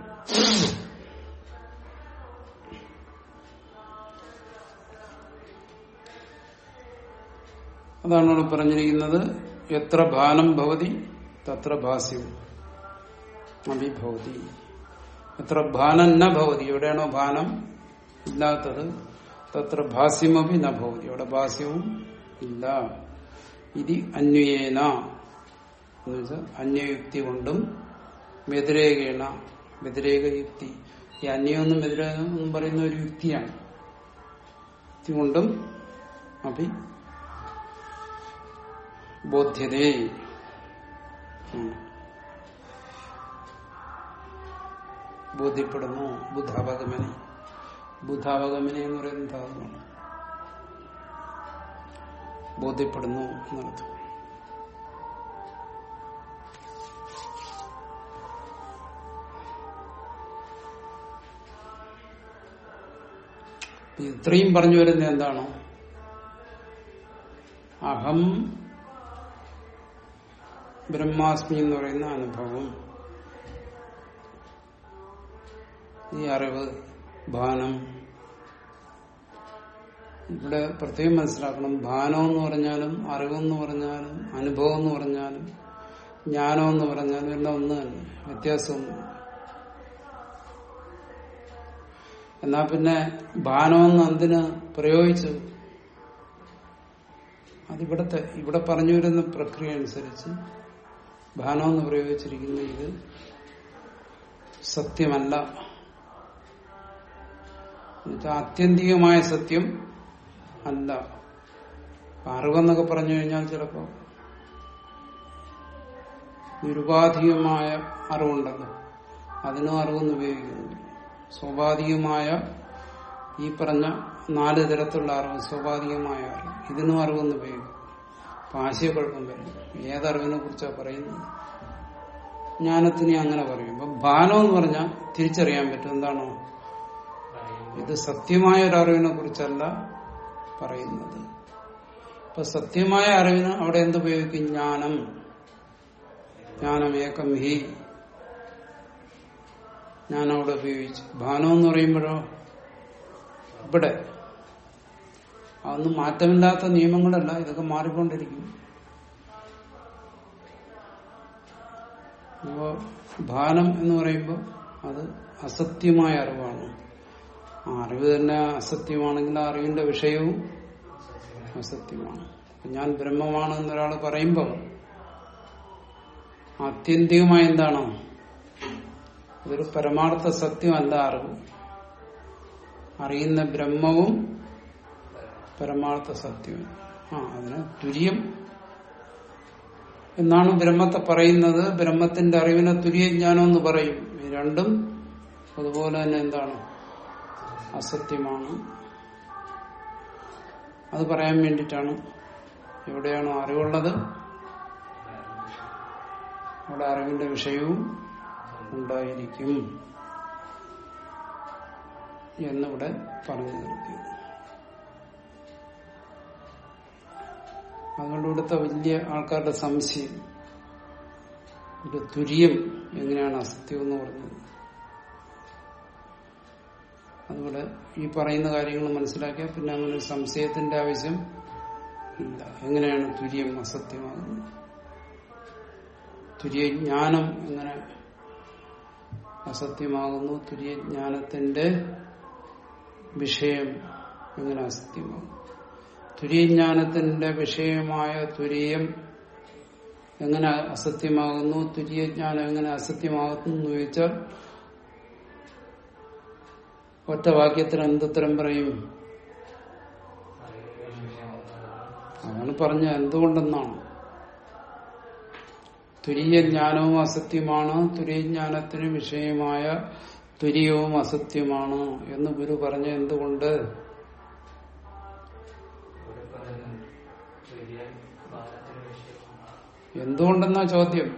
അതാണ് ഇവിടെ പറഞ്ഞിരിക്കുന്നത് എത്ര ഭാനം ഭവതി തത്ര ഭാസ്യം അഭിഭവതി എത്ര ഭാനം ന ഭവതി എവിടെയാണോ ഭാനം ഇല്ലാത്തത് തത്ര ഭാസ്യമപി ന ഭവതി അവിടെ ഭാസ്യവും ഇല്ല ഇത് അന്വയേന എന്ന് വെച്ചാൽ അന്യയുക്തി കൊണ്ടും വ്യതിരേകേണ വ്യതിരേക യുക്തി ഈ അന്യൊന്നും വ്യതിരേകം പറയുന്ന ഒരു യുക്തിയാണ് യുക്തി കൊണ്ടും അഭി ബോധ്യതേ ഉം. ബോധ്യപ്പെടുന്നു ബുദ്ധാവഗമനെ ബുദ്ധാവഗമനെ എന്ന് പറയുന്ന ധാതുവാണ് ബോധ്യപ്പെടുന്നു എന്നർത്ഥം ഇത്രയും പറഞ്ഞു വരുന്നത് എന്താണ് അഹം ബ്രഹ്മാസ്മി എന്ന് പറയുന്ന അനുഭവം ഈ അറിവ് ഭാനം ഇവിടെ പ്രത്യേകം മനസ്സിലാക്കണം ഭാനം എന്ന് പറഞ്ഞാലും അറിവെന്ന് പറഞ്ഞാലും അനുഭവം എന്ന് പറഞ്ഞാലും ജ്ഞാനം എന്ന് പറഞ്ഞാലും എല്ലാം ഒന്ന് തന്നെ വ്യത്യാസമൊന്നും എന്നാ പിന്നെ ഭാനമെന്ന് എന്തിന് പ്രയോഗിച്ചു അതിവിടത്തെ ഇവിടെ പറഞ്ഞു വരുന്ന പ്രക്രിയ അനുസരിച്ച് ഭാനമെന്ന് പ്രയോഗിച്ചിരിക്കുന്ന ഇത് സത്യമല്ല എന്നുവെച്ചാൽ ആത്യന്തികമായ സത്യം അല്ല അറിവെന്നൊക്കെ പറഞ്ഞു കഴിഞ്ഞാൽ ചിലപ്പോ നിരുപാധികമായ അറിവുണ്ടല്ലോ അതിനും അറിവെന്ന് ഉപയോഗിക്കുന്നു സ്വാഭാവികമായ ഈ പറഞ്ഞ നാല് തരത്തിലുള്ള അറിവ് സ്വാഭാവികമായ അറിവ് ഇതിനും അറിവെന്ന് ഉപയോഗിക്കും അപ്പൊ ആശയക്കുഴപ്പം വരും ഏതറിവിനെ കുറിച്ചാണ് പറയുന്നത് ജ്ഞാനത്തിനെ അങ്ങനെ പറയും അപ്പൊ ഭാനം എന്ന് പറഞ്ഞാൽ തിരിച്ചറിയാൻ പറ്റും എന്താണോ ഇത് സത്യമായ ഒരു അറിവിനെ കുറിച്ചല്ല പറയുന്നത് ഇപ്പൊ സത്യമായ അറിവിന് അവിടെ എന്തുപയോഗിക്കും ജ്ഞാനം ജ്ഞാനമേകം ഹി ഞാൻ അവിടെ ഉപയോഗിച്ചു ഭാനം എന്ന് പറയുമ്പോഴോ ഇവിടെ അതൊന്നും മാറ്റമില്ലാത്ത നിയമങ്ങളല്ല ഇതൊക്കെ മാറിക്കൊണ്ടിരിക്കും അപ്പോ ഭാനം എന്ന് പറയുമ്പോൾ അത് അസത്യമായ അറിവാണ് ആ അറിവ് തന്നെ അസത്യമാണെങ്കിൽ ആ അറിവിന്റെ വിഷയവും അസത്യമാണ് അപ്പൊ ഞാൻ ബ്രഹ്മമാണ് എന്നൊരാൾ പറയുമ്പോൾ ആത്യന്തികമായ എന്താണോ അതൊരു പരമാർത്ഥ സത്യമല്ല അറിവ് അറിയുന്ന ബ്രഹ്മവും പരമാർത്ഥ സത്യവും ആ അതിന് തുര്യം എന്നാണ് ബ്രഹ്മത്തെ പറയുന്നത് ബ്രഹ്മത്തിന്റെ അറിവിനെ തുര്യജ്ഞാനം എന്ന് പറയും ഈ രണ്ടും അതുപോലെ തന്നെ എന്താണ് അസത്യമാണ് അത് പറയാൻ വേണ്ടിയിട്ടാണ് എവിടെയാണോ അറിവുള്ളത് അവിടെ അറിവിന്റെ വിഷയവും ഉണ്ടായിരിക്കും എന്നിവിടെ പറഞ്ഞു നിർത്തിയത് അതുകൊണ്ട് ഇവിടുത്തെ വലിയ ആൾക്കാരുടെ സംശയം ഒരു തുര്യം എങ്ങനെയാണ് അസത്യം എന്ന് പറഞ്ഞത് അതുപോലെ ഈ പറയുന്ന കാര്യങ്ങൾ മനസ്സിലാക്കിയാൽ പിന്നെ അങ്ങനെ ഒരു സംശയത്തിന്റെ ആവശ്യം ഇല്ല എങ്ങനെയാണ് തുര്യം അസത്യമാകുന്നത് തുര്യജ്ഞാനം എങ്ങനെ അസത്യമാകുന്നു തുര്യജ്ഞാനത്തിന്റെ വിഷയം എങ്ങനെ അസത്യമാകും തുര്യജ്ഞാനത്തിന്റെ വിഷയമായ തുര്യം എങ്ങനെ അസത്യമാകുന്നു തുര്യജ്ഞാനം എങ്ങനെ അസത്യമാകുന്നു എന്ന് ചോദിച്ചാൽ ഒറ്റ വാക്യത്തിൽ എന്തുത്തരം പറയും അതാണ് പറഞ്ഞ എന്തുകൊണ്ടെന്നാണ് തുര്യജ്ഞാനവും അസത്യമാണ് തുര്യജ്ഞാനത്തിന് വിഷയമായ തുര്യവും അസത്യമാണ് എന്ന് ഗുരു പറഞ്ഞ എന്തുകൊണ്ട് ഇവിടെ പറയുന്നത് തുര്യൻ ഭാരത്തിന് വിഷയമാണ് എന്തുകൊണ്ടെന്നാ ചോദ്യം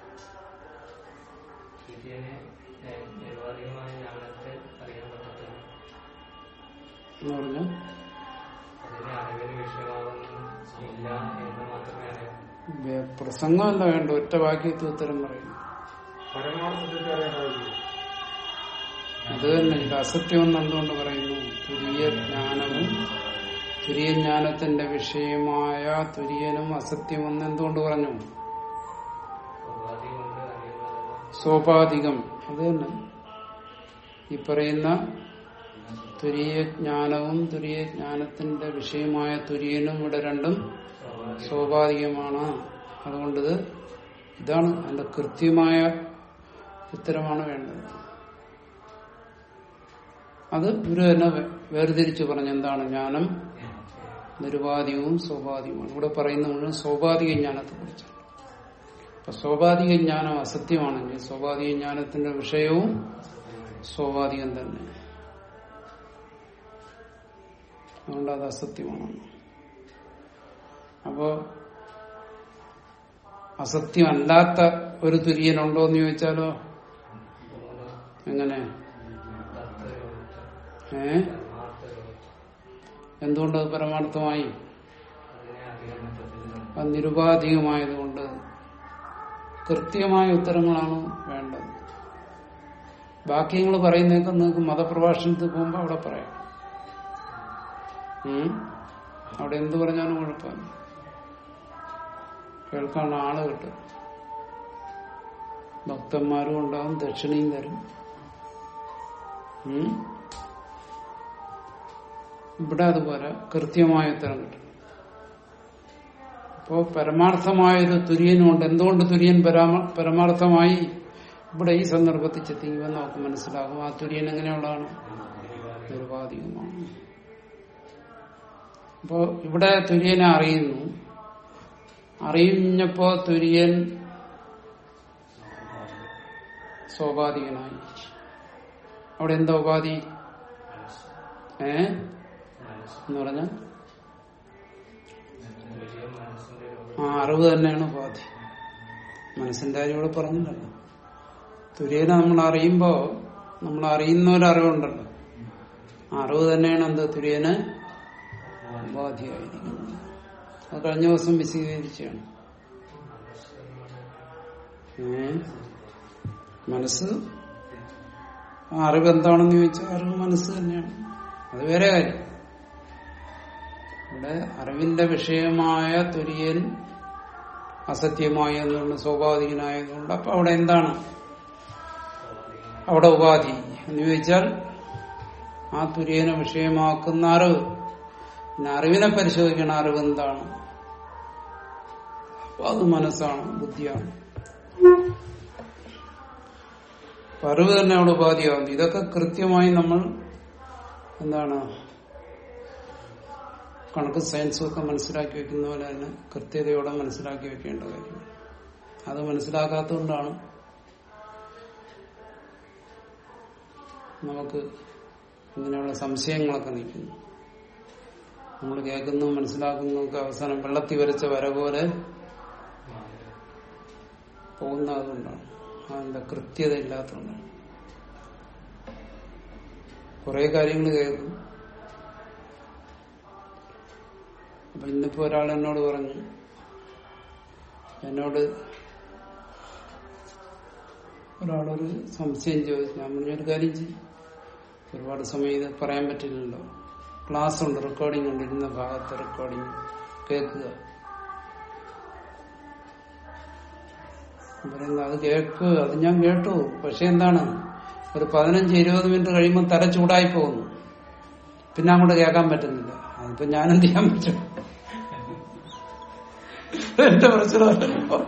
തുര്യനെ ഏഹ്, നിർവാധികമായ ജ്ഞാനത്തെ അറിയാൻ പറ്റത്തില്ല എന്ന് പറഞ്ഞു അതിനെ അറിവിന് വിഷയമാകുന്നു ഇല്ല എന്ന് മാത്രമേ അറിയാം വേ- പ്രസംഗമല്ല വേണ്ട ഒറ്റ വാക്യത്തിൽ ഉത്തരം പറയുന്നു പരമാർത്ഥത്തെ അറിയാൻ അത് തന്നെ ഇത് അസത്യം എന്ന് എന്തുകൊണ്ട് പറയുന്നു തുരിയ ജ്ഞാനവും തുര്യജ്ഞാനത്തിന്റെ വിഷയമായ തുര്യനും അസത്യമെന്ന് എന്തുകൊണ്ട് പറഞ്ഞു ഉപാധി കൊണ്ട് അറിയുന്നതല്ല സോപാധികം അത് തന്നെ ഈ പറയുന്ന തുര്യജ്ഞാനവും തുര്യജ്ഞാനത്തിന്റെ വിഷയമായ തുര്യനും ഇവിടെ രണ്ടും സ്വാഭാവികമാണ് അതുകൊണ്ട് ഇത് ഇതാണ് അതിന്റെ കൃത്യമായ ഉത്തരമാണ് വേണ്ടത് അത് ഗുരു തന്നെ വേ- വേർതിരിച്ചു പറഞ്ഞു എന്താണ് ജ്ഞാനം നിരുപാധികവും സ്വാഭാവികവുമാണ് ഇവിടെ പറയുന്ന മുഴുവൻ സ്വാഭാവിക ജ്ഞാനത്തെ കുറിച്ചാണ് അപ്പൊ സ്വാഭാവിക ജ്ഞാനം അസത്യമാണെങ്കിൽ സ്വാഭാവിക ജ്ഞാനത്തിന്റെ വിഷയവും സ്വാഭാവികം തന്നെ അതുകൊണ്ട് അത് അസത്യമാണ് അപ്പോ അസത്യമല്ലാത്ത ഒരു തുര്യനുണ്ടോ എന്ന് ചോദിച്ചാലോ എങ്ങനെ ഏ എന്തുകൊണ്ടത് പരമാർത്ഥമായി അതിനെ അറിയാൻ പറ്റത്തില്ല അത് നിരുപാധികമായതുകൊണ്ട് കൃത്യമായ ഉത്തരങ്ങളാണ് വേണ്ടത് ബാക്കി നിങ്ങൾ പറയുന്നതൊക്കെ നിങ്ങൾക്ക് മതപ്രഭാഷണത്തിൽ പോകുമ്പോൾ അവിടെ പറയാം ഉം? അവിടെ എന്ത് പറഞ്ഞാലും കുഴപ്പമില്ല കേൾക്കാൻ ആള് കിട്ടും ഭക്തന്മാരും ഉണ്ടാവും ദക്ഷിണയും തരും ഉം? ഇവിടെ അതുപോലെ കൃത്യമായ ഉത്തരം കിട്ടും അപ്പോ പരമാർത്ഥമായൊരു തുര്യനുണ്ട് എന്തുകൊണ്ട് തുര്യൻ പരാമ പരമാർത്ഥമായി ഇവിടെ ഈ സന്ദർഭത്തിൽ ചെത്തിക്കുമ്പോൾ നമുക്ക് മനസ്സിലാകും ആ തുര്യൻ എങ്ങനെയുള്ളതാണ് നിരുപാധികമാണ് അപ്പോ ഇവിടെ തുര്യനെ അറിയുന്നു അറിഞ്ഞപ്പോ തുര്യൻ സ്വാഭാവികനായി അവിടെ എന്താ ഉപാധി ഏ എന്ന് പറഞ്ഞാൽ തുര്യം മനസ്സിന്റെ ഒരു ആ അറിവ് തന്നെയാണ് ഉപാധി മനസ്സിന്റെ കാര്യം ഇവിടെ പറഞ്ഞില്ലല്ലോ തുര്യനെ നമ്മൾ അറിയുമ്പോ നമ്മൾ അറിയുന്ന ഒരു അറിവുണ്ടല്ലോ ആ അറിവ് തന്നെയാണ് എന്ത് തുര്യന് ഉപാധിയായിരിക്കുന്നത് അത് കഴിഞ്ഞ ദിവസം വിശദീകരിച്ചാണ് ഏ മനസ്സ് ആ അറിവ് എന്താണെന്ന് ചോദിച്ചാൽ അറിവ് മനസ്സ് തന്നെയാണ് അത് വേറെ കാര്യം ഇവിടെ അറിവിന്റെ വിഷയമായ തുര്യൻ അസത്യമായി എന്നുകൊണ്ട് സ്വാഭാവികനായതുകൊണ്ട് അപ്പൊ അവിടെ എന്താണ് അവിടെ ഉപാധി എന്ന് ചോദിച്ചാൽ ആ തുര്യനെ വിഷയമാക്കുന്ന അറിവ് പിന്നെ അറിവിനെ പരിശോധിക്കണം അറിവ് എന്താണ് അപ്പൊ അത് മനസ്സാണ് ബുദ്ധിയാണ് അപ്പൊ അറിവ് തന്നെ അവിടെ ഉപാധിയാകുന്നു ഇതൊക്കെ കൃത്യമായി നമ്മൾ എന്താണ് കണക്ക് സയൻസും ഒക്കെ മനസ്സിലാക്കി വെക്കുന്ന പോലെ തന്നെ കൃത്യതയോടെ മനസ്സിലാക്കി വെക്കേണ്ട കാര്യം അത് മനസ്സിലാക്കാത്തതുകൊണ്ടാണ് നമുക്ക് ഇങ്ങനെയുള്ള സംശയങ്ങളൊക്കെ നിൽക്കുന്നു നമ്മൾ കേൾക്കുന്നു മനസ്സിലാക്കുന്നതൊക്കെ അവസാനം വെള്ളത്തിൽ വരച്ച വര പോലെ പോകുന്ന അതുകൊണ്ടാണ് അതിന്റെ കൃത്യത ഇല്ലാത്തതുകൊണ്ടാണ് കുറെ കാര്യങ്ങൾ കേൾക്കും അപ്പൊ ഇന്നിപ്പോ ഒരാൾ എന്നോട് പറഞ്ഞു എന്നോട് ഒരാളൊരു സംശയം ചോദിച്ചു ഞാൻ പറഞ്ഞൊരു കാര്യം ചെയ്യും ഒരുപാട് സമയം ഇത് പറയാൻ പറ്റില്ലല്ലോ ക്ലാസ് ഉണ്ട് റെക്കോർഡിംഗ് ഉണ്ട് ഇരുന്ന ഭാഗത്ത് റെക്കോർഡിംഗ് കേൾക്കുക പറയുന്നത് അത് കേൾക്കുക അത് ഞാൻ കേട്ടു പക്ഷെ എന്താണ് ഒരു പതിനഞ്ച് ഇരുപത് മിനിറ്റ് കഴിയുമ്പോൾ തല ചൂടായി പോകുന്നു പിന്നെ അങ്ങോട്ട് കേൾക്കാൻ പറ്റുന്നില്ല അതിപ്പോ ഞാൻ എന്ത് ചെയ്യാൻ പറ്റും എന്റെ പ്രശ്നമല്ലോ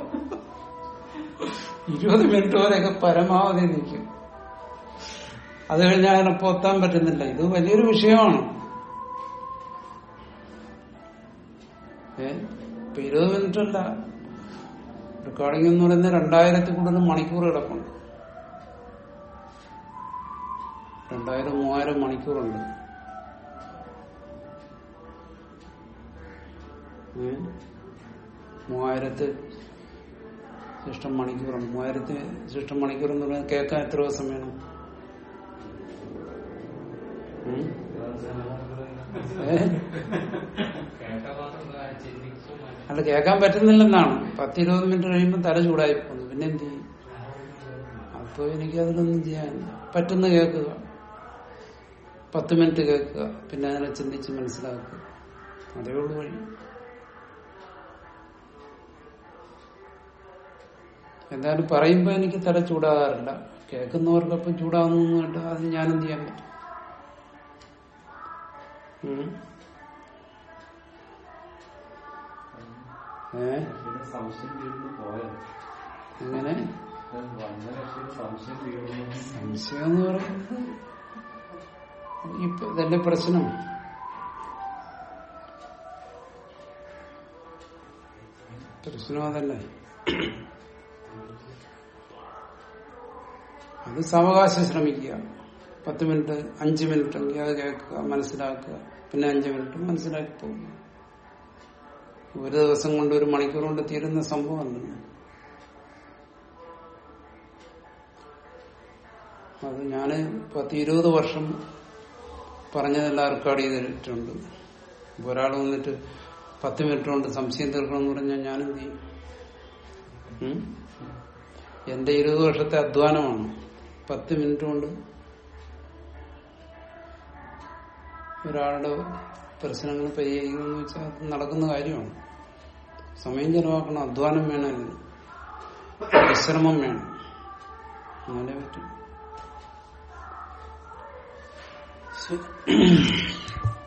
ഇരുപത് മിനിറ്റ് വരെയൊക്കെ പരമാവധി നിൽക്കും അത് കഴിഞ്ഞാൽ അതിനൊപ്പം എത്താൻ പറ്റുന്നില്ല ഇത് വലിയൊരു വിഷയമാണ് ഏ ഇപ്പൊ ഇരുപത് മിനിറ്റ് അല്ല റെക്കോർഡിംഗ് എന്ന് പറയുന്നത് രണ്ടായിരത്തിൽ കൂടുതൽ മണിക്കൂർ കിടപ്പുണ്ട് രണ്ടായിരം മൂവായിരം മണിക്കൂറുണ്ട് ഏ? മൂവായിരത്തി ശിഷ്ടം മണിക്കൂറുണ്ട് മൂവായിരത്തി ശിഷ്ടം മണിക്കൂർ എന്ന് പറഞ്ഞാൽ കേൾക്കാൻ എത്ര ദിവസം വേണം ഉം? ഏ? കേട്ട മാത്രം ചിന്തിക്കും അല്ല കേൾക്കാൻ പറ്റുന്നില്ലെന്നാണ് പത്തിരുപത് മിനിറ്റ് കഴിയുമ്പോൾ തല ചൂടായി പോകുന്നു പിന്നെ എന്ത് ചെയ്യും അപ്പൊ എനിക്ക് അതിലൊന്നും ചെയ്യാൻ പറ്റുന്ന കേൾക്കുക പത്ത് മിനിറ്റ് കേൾക്കുക പിന്നെ അതിനെ ചിന്തിച്ച് മനസ്സിലാക്കുക അതേ ഉള്ളൂ വഴി എന്തായാലും പറയുമ്പോ എനിക്ക് തല ചൂടാകാറില്ല കേൾക്കുന്നവർക്കൊപ്പം ചൂടാവുന്നു കേട്ടോ അത് ഞാനെന്ത് ചെയ്യാൻ പറ്റും ഉം. ഏ പിന്നെ സംശയം തീർന്നു പോയത് എങ്ങനെ വന്ന കക്ഷിയുടെ സംശയം തീർന്നു സംശയം എന്ന് പറയുന്നത് ഇപ്പൊ ഇതല്ലേ പ്രശ്നം പ്രശ്നം അതല്ലേ അത് സാവകാശം ശ്രമിക്കുക പത്ത് മിനിറ്റ് അഞ്ച് മിനിറ്റ് എങ്കിൽ അത് കേൾക്കുക മനസ്സിലാക്കുക പിന്നെ അഞ്ച് മിനിറ്റ് മനസ്സിലാക്കി പോകുക ഒരു ദിവസം കൊണ്ട് ഒരു മണിക്കൂർ കൊണ്ട് തീരുന്ന സംഭവമല്ല അത് ഞാന് പത്ത് ഇരുപത് വർഷം പറഞ്ഞതെല്ലാം റെക്കോർഡ് ചെയ്തിട്ടുണ്ട് ഇപ്പൊ ഒരാൾ വന്നിട്ട് പത്ത് മിനിറ്റ് കൊണ്ട് സംശയം തീർക്കണമെന്ന് പറഞ്ഞാൽ ഞാനെന്ത് ചെയ്യും ഉം? എന്റെ ഇരുപത് വർഷത്തെ അധ്വാനമാണ് പത്ത് മിനിറ്റ് കൊണ്ട് ഒരാളുടെ പ്രശ്നങ്ങൾ പരിഹരിക്കണമെന്ന് വെച്ചാൽ അത് നടക്കുന്ന കാര്യമാണ് സമയം ചെലവാക്കണം അധ്വാനം വേണം അതിന്. വിശ്രമം വേണം എന്നാലേ പറ്റും ശരി.